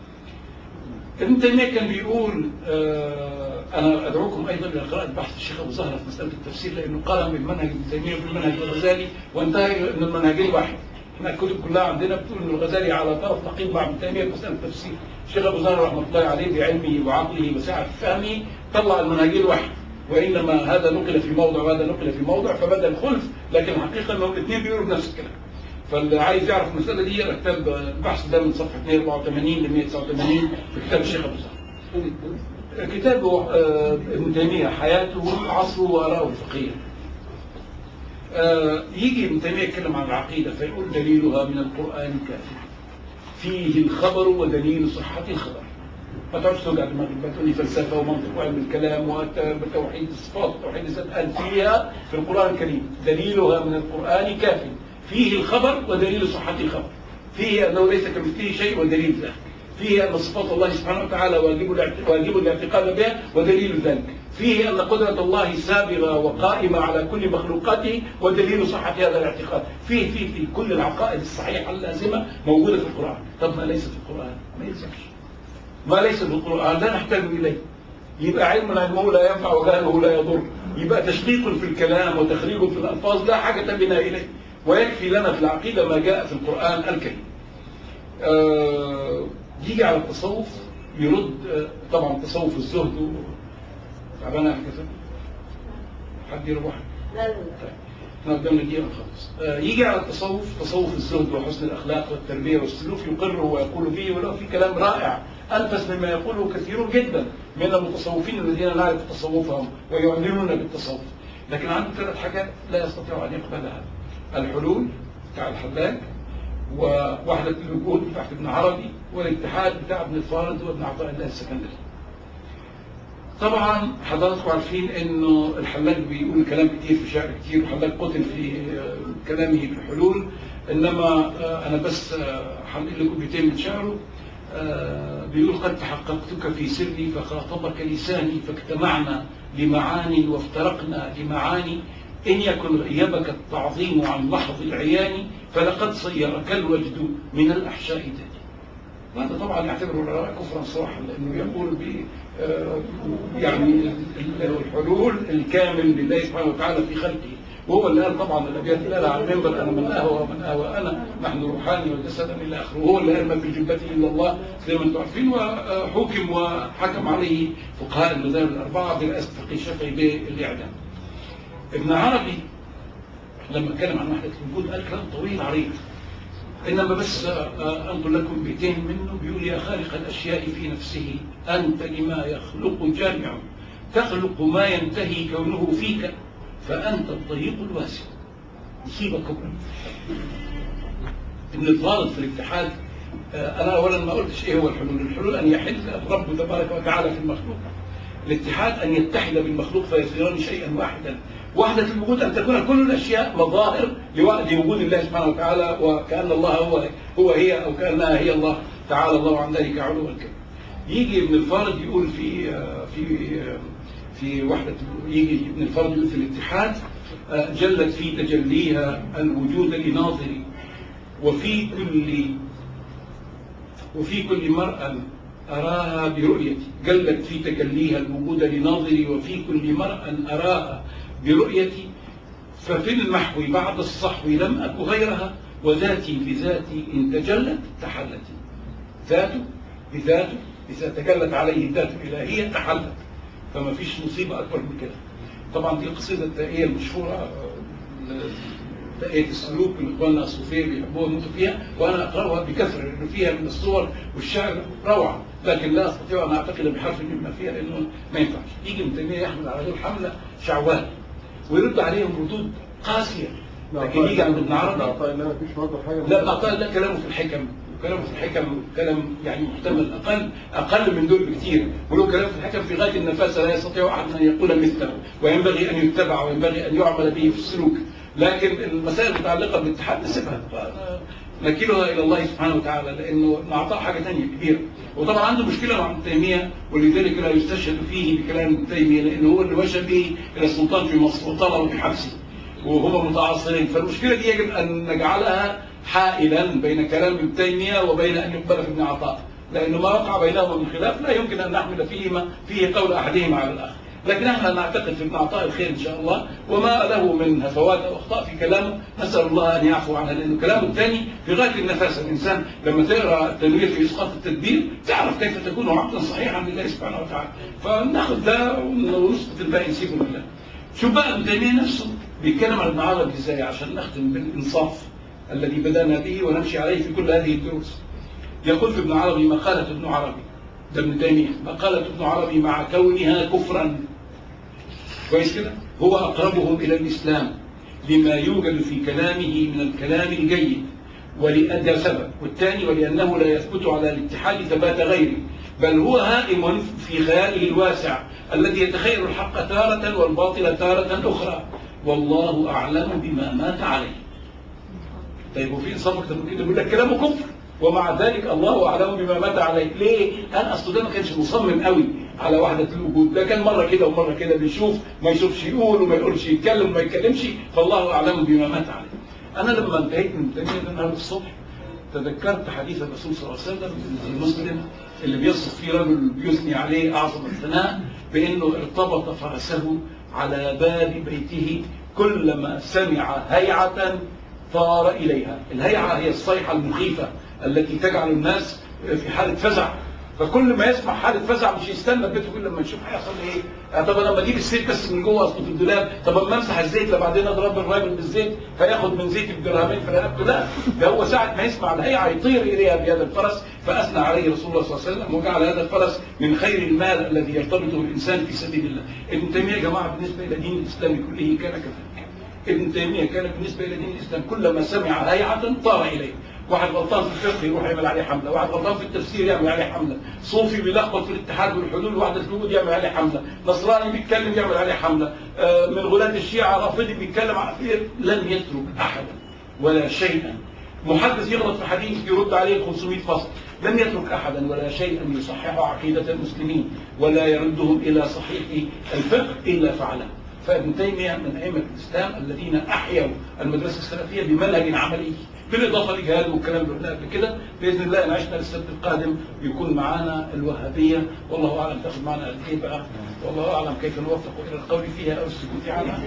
ابن تيمية كان بيقول آه أنا أدعوكم أيضا إلى قراءة بحث الشيخ أبو زهرة في مسألة التفسير لأنه قال من منهج ابن تيمية وفي المنهج الغزالي وانتهى من المنهجين واحد احنا الكتب كلها عندنا بتقول ان الغزالي على طرف نقيض مع ابن تيميه في مساله التفسير الشيخ ابو زهر رحمه الله عليه بعلمه وعقله وسعه فهمه طلع المنهجين واحد وانما هذا نقل في موضع وهذا نقل في موضع فبدا الخلف لكن الحقيقه انهم الاثنين بيقولوا نفس الكلام فاللي عايز يعرف المساله دي يقرا كتاب البحث ده من صفحه 284 ل 189 في كتاب الشيخ ابو زهر كتاب ابن تيميه حياته عصره واراءه الفقهيه آه يجي ابن تيميه يتكلم عن العقيده فيقول دليلها من القران كافي فيه الخبر ودليل صحه الخبر ما تقعدش توجع دماغك بقى تقول لي فلسفه ومنطق وعلم الكلام وتوحيد الصفات وتوحيد الذات قال فيها في القران الكريم دليلها من القران كافي فيه الخبر ودليل صحه الخبر فيه انه ليس كمثله شيء ودليل ذلك فيه ان صفات الله سبحانه وتعالى واجب واجب الاعتقاد بها ودليل ذلك فيه أن قدرة الله سابغة وقائمة على كل مخلوقاته ودليل صحة هذا الاعتقاد فيه فيه في كل العقائد الصحيحة اللازمة موجودة في القرآن طب ما ليس في القرآن ما يلزمش ما ليس في القرآن لا نحتاج إليه يبقى علم علمه لا ينفع وجهله لا يضر يبقى تشقيق في الكلام وتخريج في الألفاظ لا حاجة بنا إليه ويكفي لنا في العقيدة ما جاء في القرآن الكريم آه يجي على التصوف يرد آه، طبعا تصوف الزهد و- تعبان على كذا حد يروح لا لا لا طيب احنا قدامنا دقيقة نخلص آه، يجي على التصوف تصوف الزهد وحسن الأخلاق والتربية والسلوك يقر ويقول فيه ولو في كلام رائع أنفس مما يقوله كثيرون جدا من المتصوفين الذين نعرف تصوفهم ويعلنون بالتصوف لكن عنده ثلاث حاجات لا يستطيع أن يقبلها الحلول بتاع الحلاج ووحدة الوجود بتاعت ابن عربي والاتحاد بتاع ابن الفارض وابن عطاء الله السكندري طبعا حضراتكم عارفين انه الحلاج بيقول كلام كتير في شعر كتير وحلاج قتل في آه، كلامه في الحلول انما آه، انا بس آه، هنقل لكم بيتين من شعره آه، بيقول قد تحققتك في سري فخاطبك لساني فاجتمعنا لمعاني وافترقنا لمعاني إن يكن غيبك التعظيم عن لحظ العيان فلقد صيرك الوجد من الأحشاء تدي وهذا طبعا يعتبره العلماء كفرا صراحا لانه يقول ب آه، يعني ال- الحلول الكامل لله سبحانه وتعالى في خلقه وهو اللي قال طبعا الابيات اللي قالها على المنبر انا من اهوى ومن اهوى انا نحن روحاني وجسدا الى اخره وهو اللي قال ما في جبته الا الله زي ما انتم عارفين وحكم وحكم عليه فقهاء المذاهب الاربعه بالاسد فقيه الشافعي بالاعدام. ابن عربي لما اتكلم عن وحده الوجود قال كلام طويل عريض إنما بس آه، أنقل لكم بيتين منه بيقول يا خالق الأشياء في نفسه أنت لما يخلق جامع تخلق ما ينتهي كونه فيك فأنت الضيق الواسع مصيبة كبرى ابن الفارض في الاتحاد آه، أنا أولا ما قلتش إيه هو الحلول الحلول أن يحل الرب تبارك وتعالى في المخلوق الاتحاد أن يتحد بالمخلوق فيصيران شيئا واحدا وحدة الوجود أن تكون كل الأشياء مظاهر لوحد وجود الله سبحانه وتعالى وكأن الله هو هو هي أو كأنها هي الله تعالى الله عن ذلك علوا كبيرا يجي ابن الفارض يقول في في في وحدة يجي ابن الفارض يقول في الاتحاد آه، جلت في تجليها الوجود لناظري وفي كل وفي كل مرأة أراها برؤيتي جلت في تجليها الوجود لناظري وفي كل مرأة أراها برؤيتي ففي المحو بعد الصحو لم أك غيرها وذاتي بذاتي إن تجلت تحلت ذاته بذاته إذا تجلت عليه الذات الإلهية تحلت فما فيش مصيبة أكبر من كده طبعا دي القصيدة التائية المشهورة آه، تائية السلوك اللي إخواننا الصوفية بيحبوها ويموتوا فيها وأنا أقرأها بكثرة لأنه فيها من الصور والشعر روعة لكن لا أستطيع أن أعتقد بحرف مما فيها لأنه ما ينفعش يجي ابن تيمية يحمل على دول حملة شعوان ويرد عليهم ردود قاسية لكن يجي عند ابن عربي عطاء الله مفيش برضه حاجه لا ابن عطاء لا كلامه في الحكم كلامه في الحكم كلام يعني محتمل اقل اقل من دول بكثير ولو كلام في الحكم في غايه النفاسه لا يستطيع احد ان يقول مثله وينبغي ان يتبع وينبغي ان يعمل به في السلوك لكن المسائل المتعلقه بالاتحاد نسيبها نكلها الى الله سبحانه وتعالى لانه ابن عطاء حاجه ثانيه كبيره وطبعا عنده مشكله مع ابن تيميه ولذلك لا يستشهد فيه بكلام ابن تيميه لانه هو اللي وشى به الى السلطان في مصر وطلبه بحبسه وهم متعاصرين فالمشكلة دي يجب أن نجعلها حائلا بين كلام ابن تيمية وبين أن يقبل في ابن عطاء لأنه ما وقع بينهما من خلاف لا يمكن أن نحمل فيهما فيه قول أحدهما على الآخر لكن احنا نعتقد في ابن عطاء الخير ان شاء الله وما له من هفوات او اخطاء في كلامه نسال الله ان يعفو عنها لانه كلامه الثاني في غايه النفاسه الانسان لما تقرا التنوير في اسقاط التدبير تعرف كيف تكون عبدا صحيحا لله سبحانه وتعالى فناخذ ده ونسقط الباقي نسيبه لله شوف بقى ابن تيميه نفسه بيتكلم عن ابن عربي ازاي عشان نختم بالانصاف الذي بدانا به ونمشي عليه في كل هذه الدروس يقول في ابن عربي مقالة ابن عربي ده ابن تيمية مقالة ابن عربي مع كونها كفرا كويس كده هو أقربهم إلى الإسلام لما يوجد في كلامه من الكلام الجيد ولأدى سبب والثاني ولأنه لا يثبت على الاتحاد ثبات غيره بل هو هائم في خياله الواسع الذي يتخيل الحق تارة والباطل تارة أخرى والله أعلم بما مات عليه طيب وفي انصاف اكتر من كده بيقول لك كلامه كفر ومع ذلك الله اعلم بما مات عليه ليه قال اصل ده ما كانش مصمم قوي على وحده الوجود ده كان مره كده ومره كده بيشوف ما يشوفش يقول وما يقولش يتكلم وما يتكلمش فالله اعلم بما مات عليه انا لما انتهيت من تنميه النهارده الصبح تذكرت حديث الرسول صلى الله عليه وسلم المسلم اللي بيصف فيه رجل بيثني عليه اعظم الثناء بانه ارتبط فرسه على باب بيته كلما سمع هيعه طار إليها الهيعة هي الصيحة المخيفة التي تجعل الناس في حالة فزع فكل ما يسمع حاله فزع مش يستنى بيته يقول لما نشوف هيحصل ايه آه، طب انا لما اجيب الزيت بس من جوه اصله في الدولاب طب اما امسح الزيت لبعدين اضرب الراجل بالزيت فياخد من زيتي بدرهمين في رقبته لا ده هو ساعه ما يسمع الهيعه يطير اليها بهذا الفرس فاثنى عليه رسول الله صلى الله عليه وسلم وجعل هذا الفرس من خير المال الذي يرتبطه الانسان في سبيل الله ابن تيميه يا جماعه بالنسبه الى دين الاسلام كله كان كذلك ابن تيمية كان بالنسبة إلى دين الإسلام كلما سمع هيعة طار إليه واحد غلطان في الفقه يروح يعمل عليه حملة واحد غلطان في التفسير يعمل عليه حملة صوفي بيلخبط في الاتحاد والحلول وحدة الوجود يعمل عليه حملة نصراني بيتكلم يعمل عليه حملة آه، من غلاة الشيعة رافضي بيتكلم على خير لن يترك أحدا ولا شيئا محدث يغلط في حديث يرد عليه 500 فصل لم يترك أحدا ولا شيئا يصحح عقيدة المسلمين ولا يردهم إلى صحيح الفقه إلا فعله فابن تيمية من أئمة الإسلام الذين أحيوا المدرسة السلفية بمنهج عملي بالإضافة لجهاد والكلام اللي قلناه قبل كده بإذن الله إن عشنا للسبت القادم يكون معانا الوهابية والله أعلم تاخد معنا قد إيه بقى والله أعلم كيف نوفق إلى القول فيها أو السكوت عنها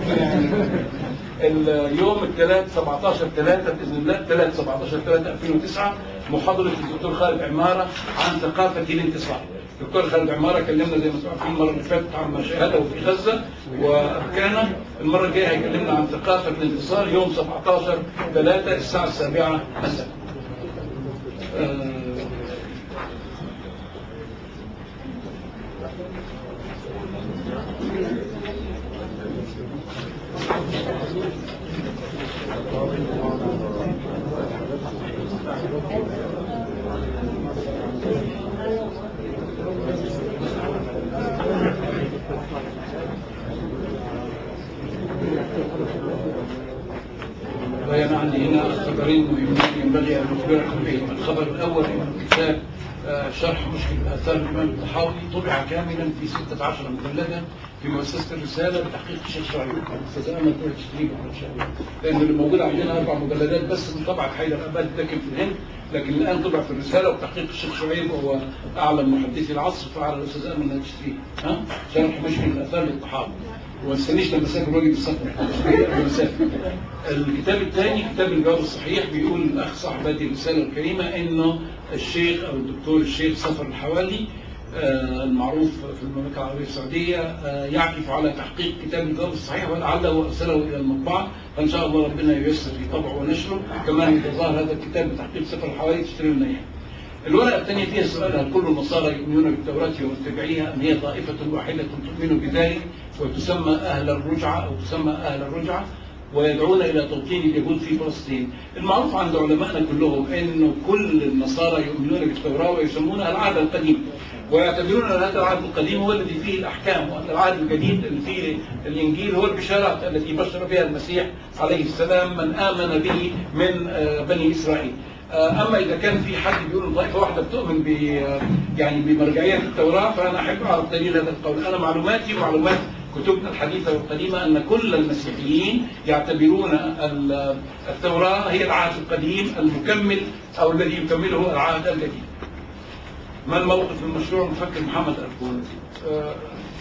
اليوم الثلاث 17 3 بإذن الله 3 17 3 2009 محاضرة الدكتور خالد عمارة عن ثقافة الانتصار دكتور خالد عمارة كلمنا زي ما سمعتوا المرة اللي فاتت عن ما شاهده في غزة وأركانه المرة الجاية هيكلمنا عن ثقافة الانتصار يوم 17 3 الساعة السابعة مساء آه، وأنا عندي هنا خبرين مهمين ينبغي أن أخبركم بهم الخبر الأول أن كتاب آه، شرح مشكل آثار الإمام الطحاوي طبع كاملا في 16 مجلدا في مؤسسة الرسالة بتحقيق الشيخ شعيب أستاذ أمل تروح تشتريه بكرة إن شاء الله لأن اللي موجود عندنا أربع مجلدات بس من طبعة حيدر أباد لكن في الهند لكن الآن طبع في الرسالة وبتحقيق الشيخ شعيب وهو أعلم محدثي العصر فعلى الأستاذ أمل أنها تشتريه ها شرح مشكل الآثار للطحاوي وما تستنيش لما اسافر واجي بالسفر قبل مسافر الكتاب الثاني كتاب الجواب الصحيح بيقول الاخ صاحب هذه الرساله الكريمه انه الشيخ او الدكتور الشيخ سفر الحوالي آه، المعروف في المملكه العربيه السعوديه آه، يعكف على تحقيق كتاب الجواب الصحيح ولعله ارسله الى المطبعه فان شاء الله ربنا ييسر في طبعه ونشره كما يتظاهر هذا الكتاب بتحقيق سفر الحوالي تشتري لنا اياه. الورقة الثانية فيها سؤال هل كل النصارى يؤمنون بالتوراة ومتبعيها أم هي طائفة واحدة تؤمن بذلك وتسمى أهل الرجعة أو تسمى أهل الرجعة ويدعون إلى توطين اليهود في فلسطين المعروف عند علمائنا كلهم أن كل النصارى يؤمنون بالتوراة ويسمونها العهد القديم ويعتبرون أن هذا العهد القديم هو الذي فيه الأحكام وأن العهد الجديد اللي فيه الإنجيل هو البشارات التي بشر بها المسيح عليه السلام من آمن به من آه، بني إسرائيل آه، اما اذا كان في حد بيقول إن طائفه واحده بتؤمن ب يعني بمرجعيه التوراه فانا احب اعرف دليل هذا القول انا معلوماتي ومعلومات كتبنا الحديثه والقديمه ان كل المسيحيين يعتبرون ال- التوراه هي العهد القديم المكمل او الذي يكمله العهد الجديد ما الموقف من مشروع مفكر محمد أركون آه،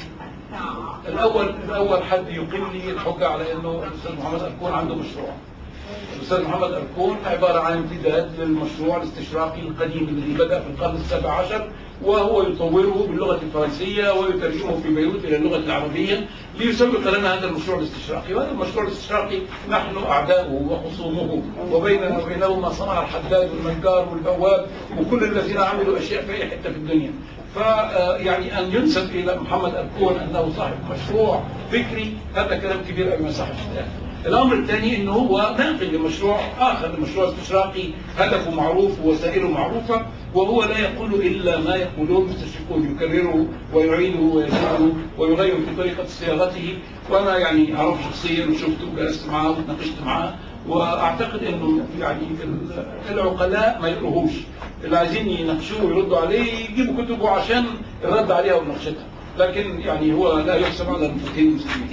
الأول الأول حد يقيم لي الحجة على أنه الأستاذ محمد أركون عنده مشروع الأستاذ محمد أركون عبارة عن امتداد للمشروع الاستشراقي القديم الذي بدأ في القرن السابع عشر وهو يطوره باللغة الفرنسية ويترجمه في بيروت إلى اللغة العربية ليسبق لنا هذا المشروع الاستشراقي وهذا المشروع الاستشراقي نحن أعداؤه وخصومه وبيننا وبينه ما صنع الحداد والنجار والبواب وكل الذين عملوا أشياء في أي حتة في الدنيا فيعني أن ينسب إلى محمد أركون أنه صاحب مشروع فكري هذا كلام كبير قوي ما يصحش الآن الامر الثاني انه هو ناقل لمشروع اخر لمشروع استشراقي هدفه معروف ووسائله معروفه وهو لا يقول الا ما يقوله المستشرقون يكرره ويعيده ويزيده ويغير في طريقه صياغته وانا يعني اعرف شخصيا وشفته وجلست معاه وتناقشت معاه واعتقد انه يعني ال- العقلاء ما يقروهوش اللي عايزين يناقشوه ويردوا عليه يجيبوا كتبه عشان الرد عليها ومناقشتها لكن يعني هو لا يحسب على المفكرين المسلمين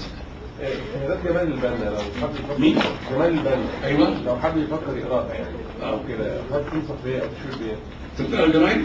ده جمال البنا لو حد يفكر مين؟ جمال البنا أيوة. لو حد يفكر يقراها يعني او كده حد تنصح بيه او تشير بيه تقرا الجرايد؟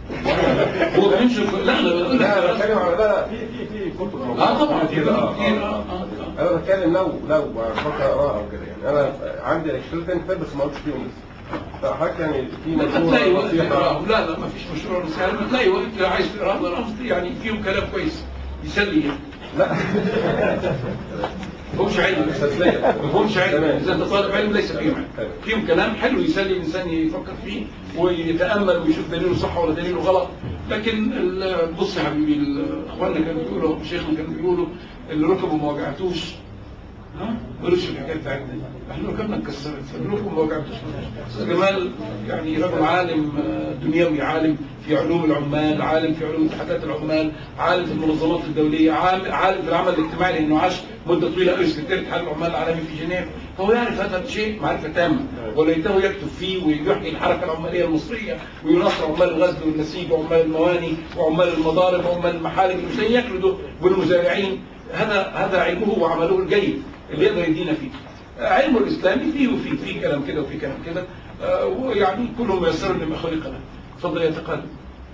هو بينشر لا انا بقول لا انا لك بتكلم على لا لا في في في كتب موجودة. اه طبعا كتير اه كتير اه آه. اه آه. انا بتكلم لو لو بفكر اقراها او كده يعني انا عندي اشتريت تاني كتاب بس ما قلتش فيهم لسه حضرتك يعني في ما تلاقي مشروع وقت نصيحة تقراه لا لا ما فيش مشروع نصيحة ما تلاقي وقت عايز تقراه ده قصدي يعني فيهم كلام كويس يسلي يعني. لا مفهومش علم تسلية. مفهومش علم تمام. اذا انت طالب علم ليس فيهم علم حلو. فيهم كلام حلو يسلي الانسان يفكر فيه ويتامل ويشوف دليله صح ولا دليله غلط لكن ال- بص يا حبيبي ال- اخواننا كانوا بيقولوا شيخنا كانوا بيقولوا اللي ركبوا ما وجعتوش ها ملوش الحكايه بتاعتنا دي. احنا ركبنا اتكسرت فالركب ما وجعتوش استاذ جمال يعني رجل عالم آه، دنيوي عالم في علوم العمال عالم في علوم اتحادات العمال عالم في المنظمات الدوليه عام- عالم في العمل الاجتماعي لانه عاش مده طويله قوي سكرتير اتحاد العمال العالمي في جنيف فهو يعرف هذا الشيء معرفه تامه وليته يكتب فيه ويحكي الحركه العماليه المصريه ويناصر عمال الغزل والنسيج وعمال المواني وعمال المضارب وعمال المحالب المسلمين يكردوا والمزارعين هذا هذا علمه وعمله الجيد اللي يقدر يدينا فيه علمه الاسلامي فيه وفيه فيه كلام كده وفيه كلام كده آه، ويعني كله ميسر لما خلق له اتفضل يا تقدم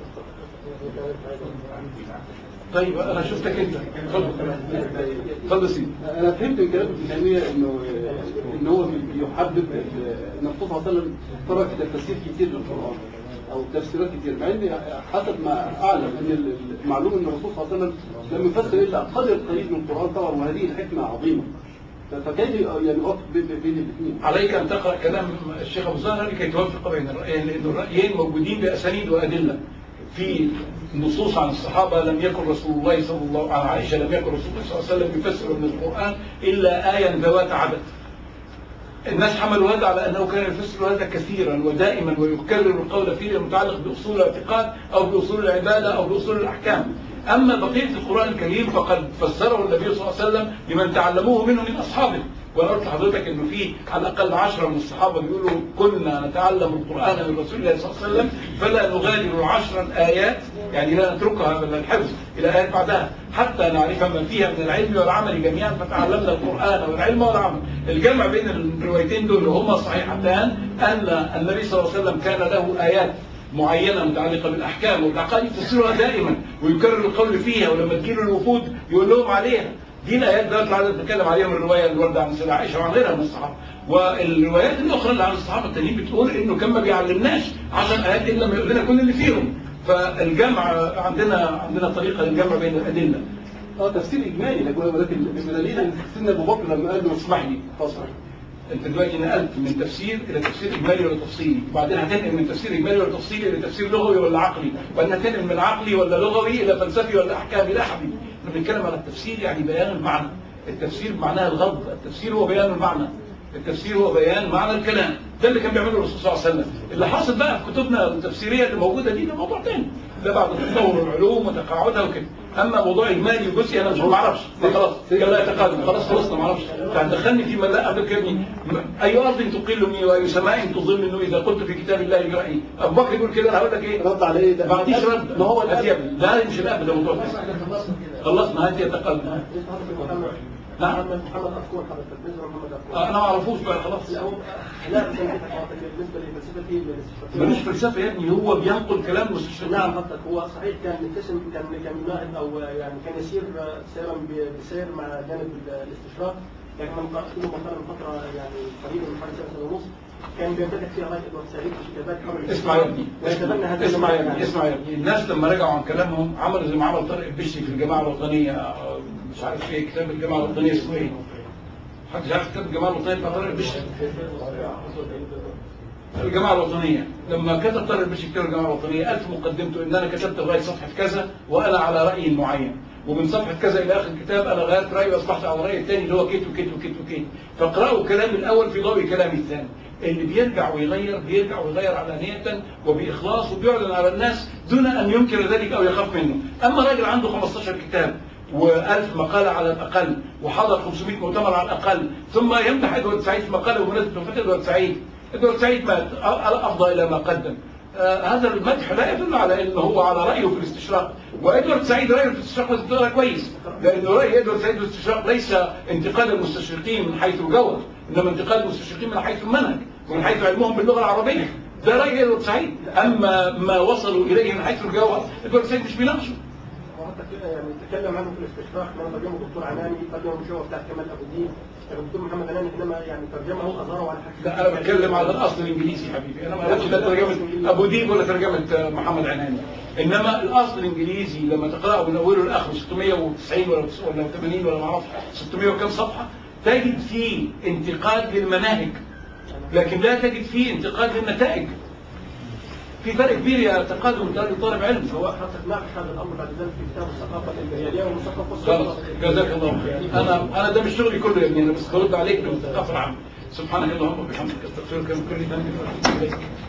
طيب انا شفتك انت اتفضل اتفضل يا سيدي انا فهمت من كلام ابن تيميه انه ان هو يحبب ان الرسول صلى الله عليه وسلم ترك تفاسير كتير للقران او تفسيرات كتير مع ان حسب ما اعلم ان المعلوم ان الرسول صلى الله عليه وسلم لم يفسر الا قدر قليل من القران طبعا وهذه الحكمه عظيمه فكيف يعني يوفق بين بين الاثنين؟ عليك أن تقرأ كلام الشيخ أبو زهر لكي توفق بين الرأيين لأن الرأيين موجودين بأسانيد وأدلة في نصوص عن الصحابة لم يكن رسول الله صلى الله عن عائشة لم يكن رسول الله صلى الله عليه وسلم يفسر من القرآن إلا آية ذوات عدد الناس حملوا هذا على أنه كان يفسر هذا كثيرا ودائما ويكرر القول فيه المتعلق بأصول الاعتقاد أو بأصول العبادة أو بأصول الأحكام أما بقية القرآن الكريم فقد فسره النبي صلى الله عليه وسلم لمن تعلموه منه من أصحابه وأنا قلت لحضرتك إنه في على الأقل عشرة من الصحابة بيقولوا كنا نتعلم القرآن من رسول الله صلى الله عليه وسلم فلا نغادر عشر آيات يعني لا نتركها من الحفظ إلى آيات بعدها حتى نعرف ما فيها من العلم والعمل جميعا فتعلمنا القرآن والعلم والعمل الجمع بين الروايتين دول هما صحيحتان أن النبي صلى الله عليه وسلم كان له آيات معينة متعلقة بالأحكام والعقائد يفسرها دائما ويكرر القول فيها ولما تجيله الوفود يقول لهم عليها دي الآيات ده اللي بنتكلم عليها من الرواية اللي واردة عن سيدة عائشة وعن غيرها من الصحابة والروايات الأخرى اللي عن الصحابة التانيين بتقول إنه كان ما بيعلمناش عشر آيات إلا ما يقول لنا كل اللي فيهم فالجمع عندنا عندنا طريقة للجمع بين الأدلة اه تفسير اجمالي لكن ولكن بدليل ان سيدنا ابو بكر لما قال له اسمح لي فصل انت دلوقتي نقلت من تفسير الى تفسير اجمالي ولا تفصيلي وبعدين هتنقل من تفسير اجمالي ولا تفصيلي الى تفسير لغوي ولا عقلي وبعدين هتنقل من عقلي ولا لغوي الى فلسفي ولا احكامي لا حبيبي احنا بنتكلم على التفسير يعني بيان المعنى التفسير معناها الغض التفسير هو بيان المعنى التفسير هو بيان معنى الكلام ده اللي كان بيعمله الرسول صلى الله عليه وسلم اللي حاصل بقى في كتبنا التفسيريه اللي موجوده دي ده موضوع تاني ده بعد تطور العلوم وتقاعدها وكده اما موضوع اجمالي وجزئي انا مش ما اعرفش ده خلاص لا يتقادم خلاص خلصنا ما اعرفش فهتدخلني في من لا ابدا يا ابني اي ارض تقلني واي سماء تظلني اذا قلت في كتاب الله رايي ابو بكر يقول كده انا هقول لك ايه رد على ايه ده؟ ما عنديش رد ما هو هات يا الأب. ابني لا مش الاب ده موضوع تاني. خلصنا هات يتقدم نعم محمد محمد أفكون حضرتك بالنسبة لمحمد أفكون آه، انا ما اعرفوش بقى خلاص لا هو لا سمعت حضرتك بالنسبة لفلسفته الاستشراقية. ملوش فلسفه يا ابني هو بينقل كلام مستشرقين نعم حضرتك هو صحيح كان متسم كان كان نائب او يعني كان يسير سيرا ب- بسير مع جانب الاستشراق لكن من كل مقال من فتره يعني قريبه من حوالي سنه ونص كان بيمتلك فيها راي ادوارد سعيد في كتابات حول اسمع يا ابني ويتبنى هذا اسمع يا المعنى. ابني اسمع يا ابني الناس لما رجعوا عن كلامهم عملوا زي ما عمل طارق البشري في الجماعه الوطنيه آه، مش عارف ايه كتاب الجماعه الوطنيه اسمه ايه حد عارف كتاب الجماعه الوطنيه بتاع طارق البشري الجماعة الوطنية لما كتب طارق البشري كتاب الجماعة الوطنية ألف مقدمته إن أنا كتبت لغاية صفحة كذا وأنا على رأي معين ومن صفحة كذا إلى آخر الكتاب أنا غيرت رأيي وأصبحت على رأيي الثاني اللي هو كيت وكيت وكيت وكيت فاقرأوا كلامي الأول في ضوء كلامي الثاني اللي بيرجع ويغير بيرجع ويغير علانية وبإخلاص وبيعلن على الناس دون أن ينكر ذلك أو يخاف منه أما راجل عنده 15 كتاب و1000 مقالة على الأقل وحضر 500 مؤتمر على الأقل ثم يمدح إدوارد سعيد في مقالة بمناسبة وفاة إدوارد سعيد إدوارد سعيد مات أفضى إلى ما قدم آه هذا المدح لا يدل على انه هو على رايه في الاستشراق وادوارد سعيد رايه في الاستشراق لازم تقرا كويس لانه راي ادوارد سعيد في الاستشراق ليس انتقال المستشرقين من حيث الجوهر انما انتقال المستشرقين من حيث المنهج ومن حيث علمهم باللغه العربيه ده راي ادوارد سعيد اما ما وصلوا اليه من حيث الجوهر ادوارد سعيد مش بيناقشه وحتى يعني تكلم عنه في الاستشراق لما ترجمه الدكتور عناني ترجمه المشروع بتاع كمال ابو الدين الدكتور محمد عناني انما يعني ترجمه اظهره على حاجه لا انا بتكلم على الاصل الانجليزي حبيبي انا ما قلتش لا ترجمه ابو ديب ولا ترجمه محمد عناني انما الاصل الانجليزي لما تقراه من اوله لاخره 690 ولا ولا 80 ولا ما اعرفش 600 وكم صفحه تجد فيه انتقاد للمناهج لكن لا تجد فيه انتقاد للنتائج في فرق كبير يا تقدم طالب علم هو حضرتك ناقش هذا الامر بعد ذلك في كتاب الثقافه الامبرياليه والثقافه خلاص جزاك الله خير انا انا ده مش شغلي كله يا ابني انا بس برد عليك بالثقافه العامه سبحانك اللهم وبحمدك استغفرك من كل ذنب واتوب اليك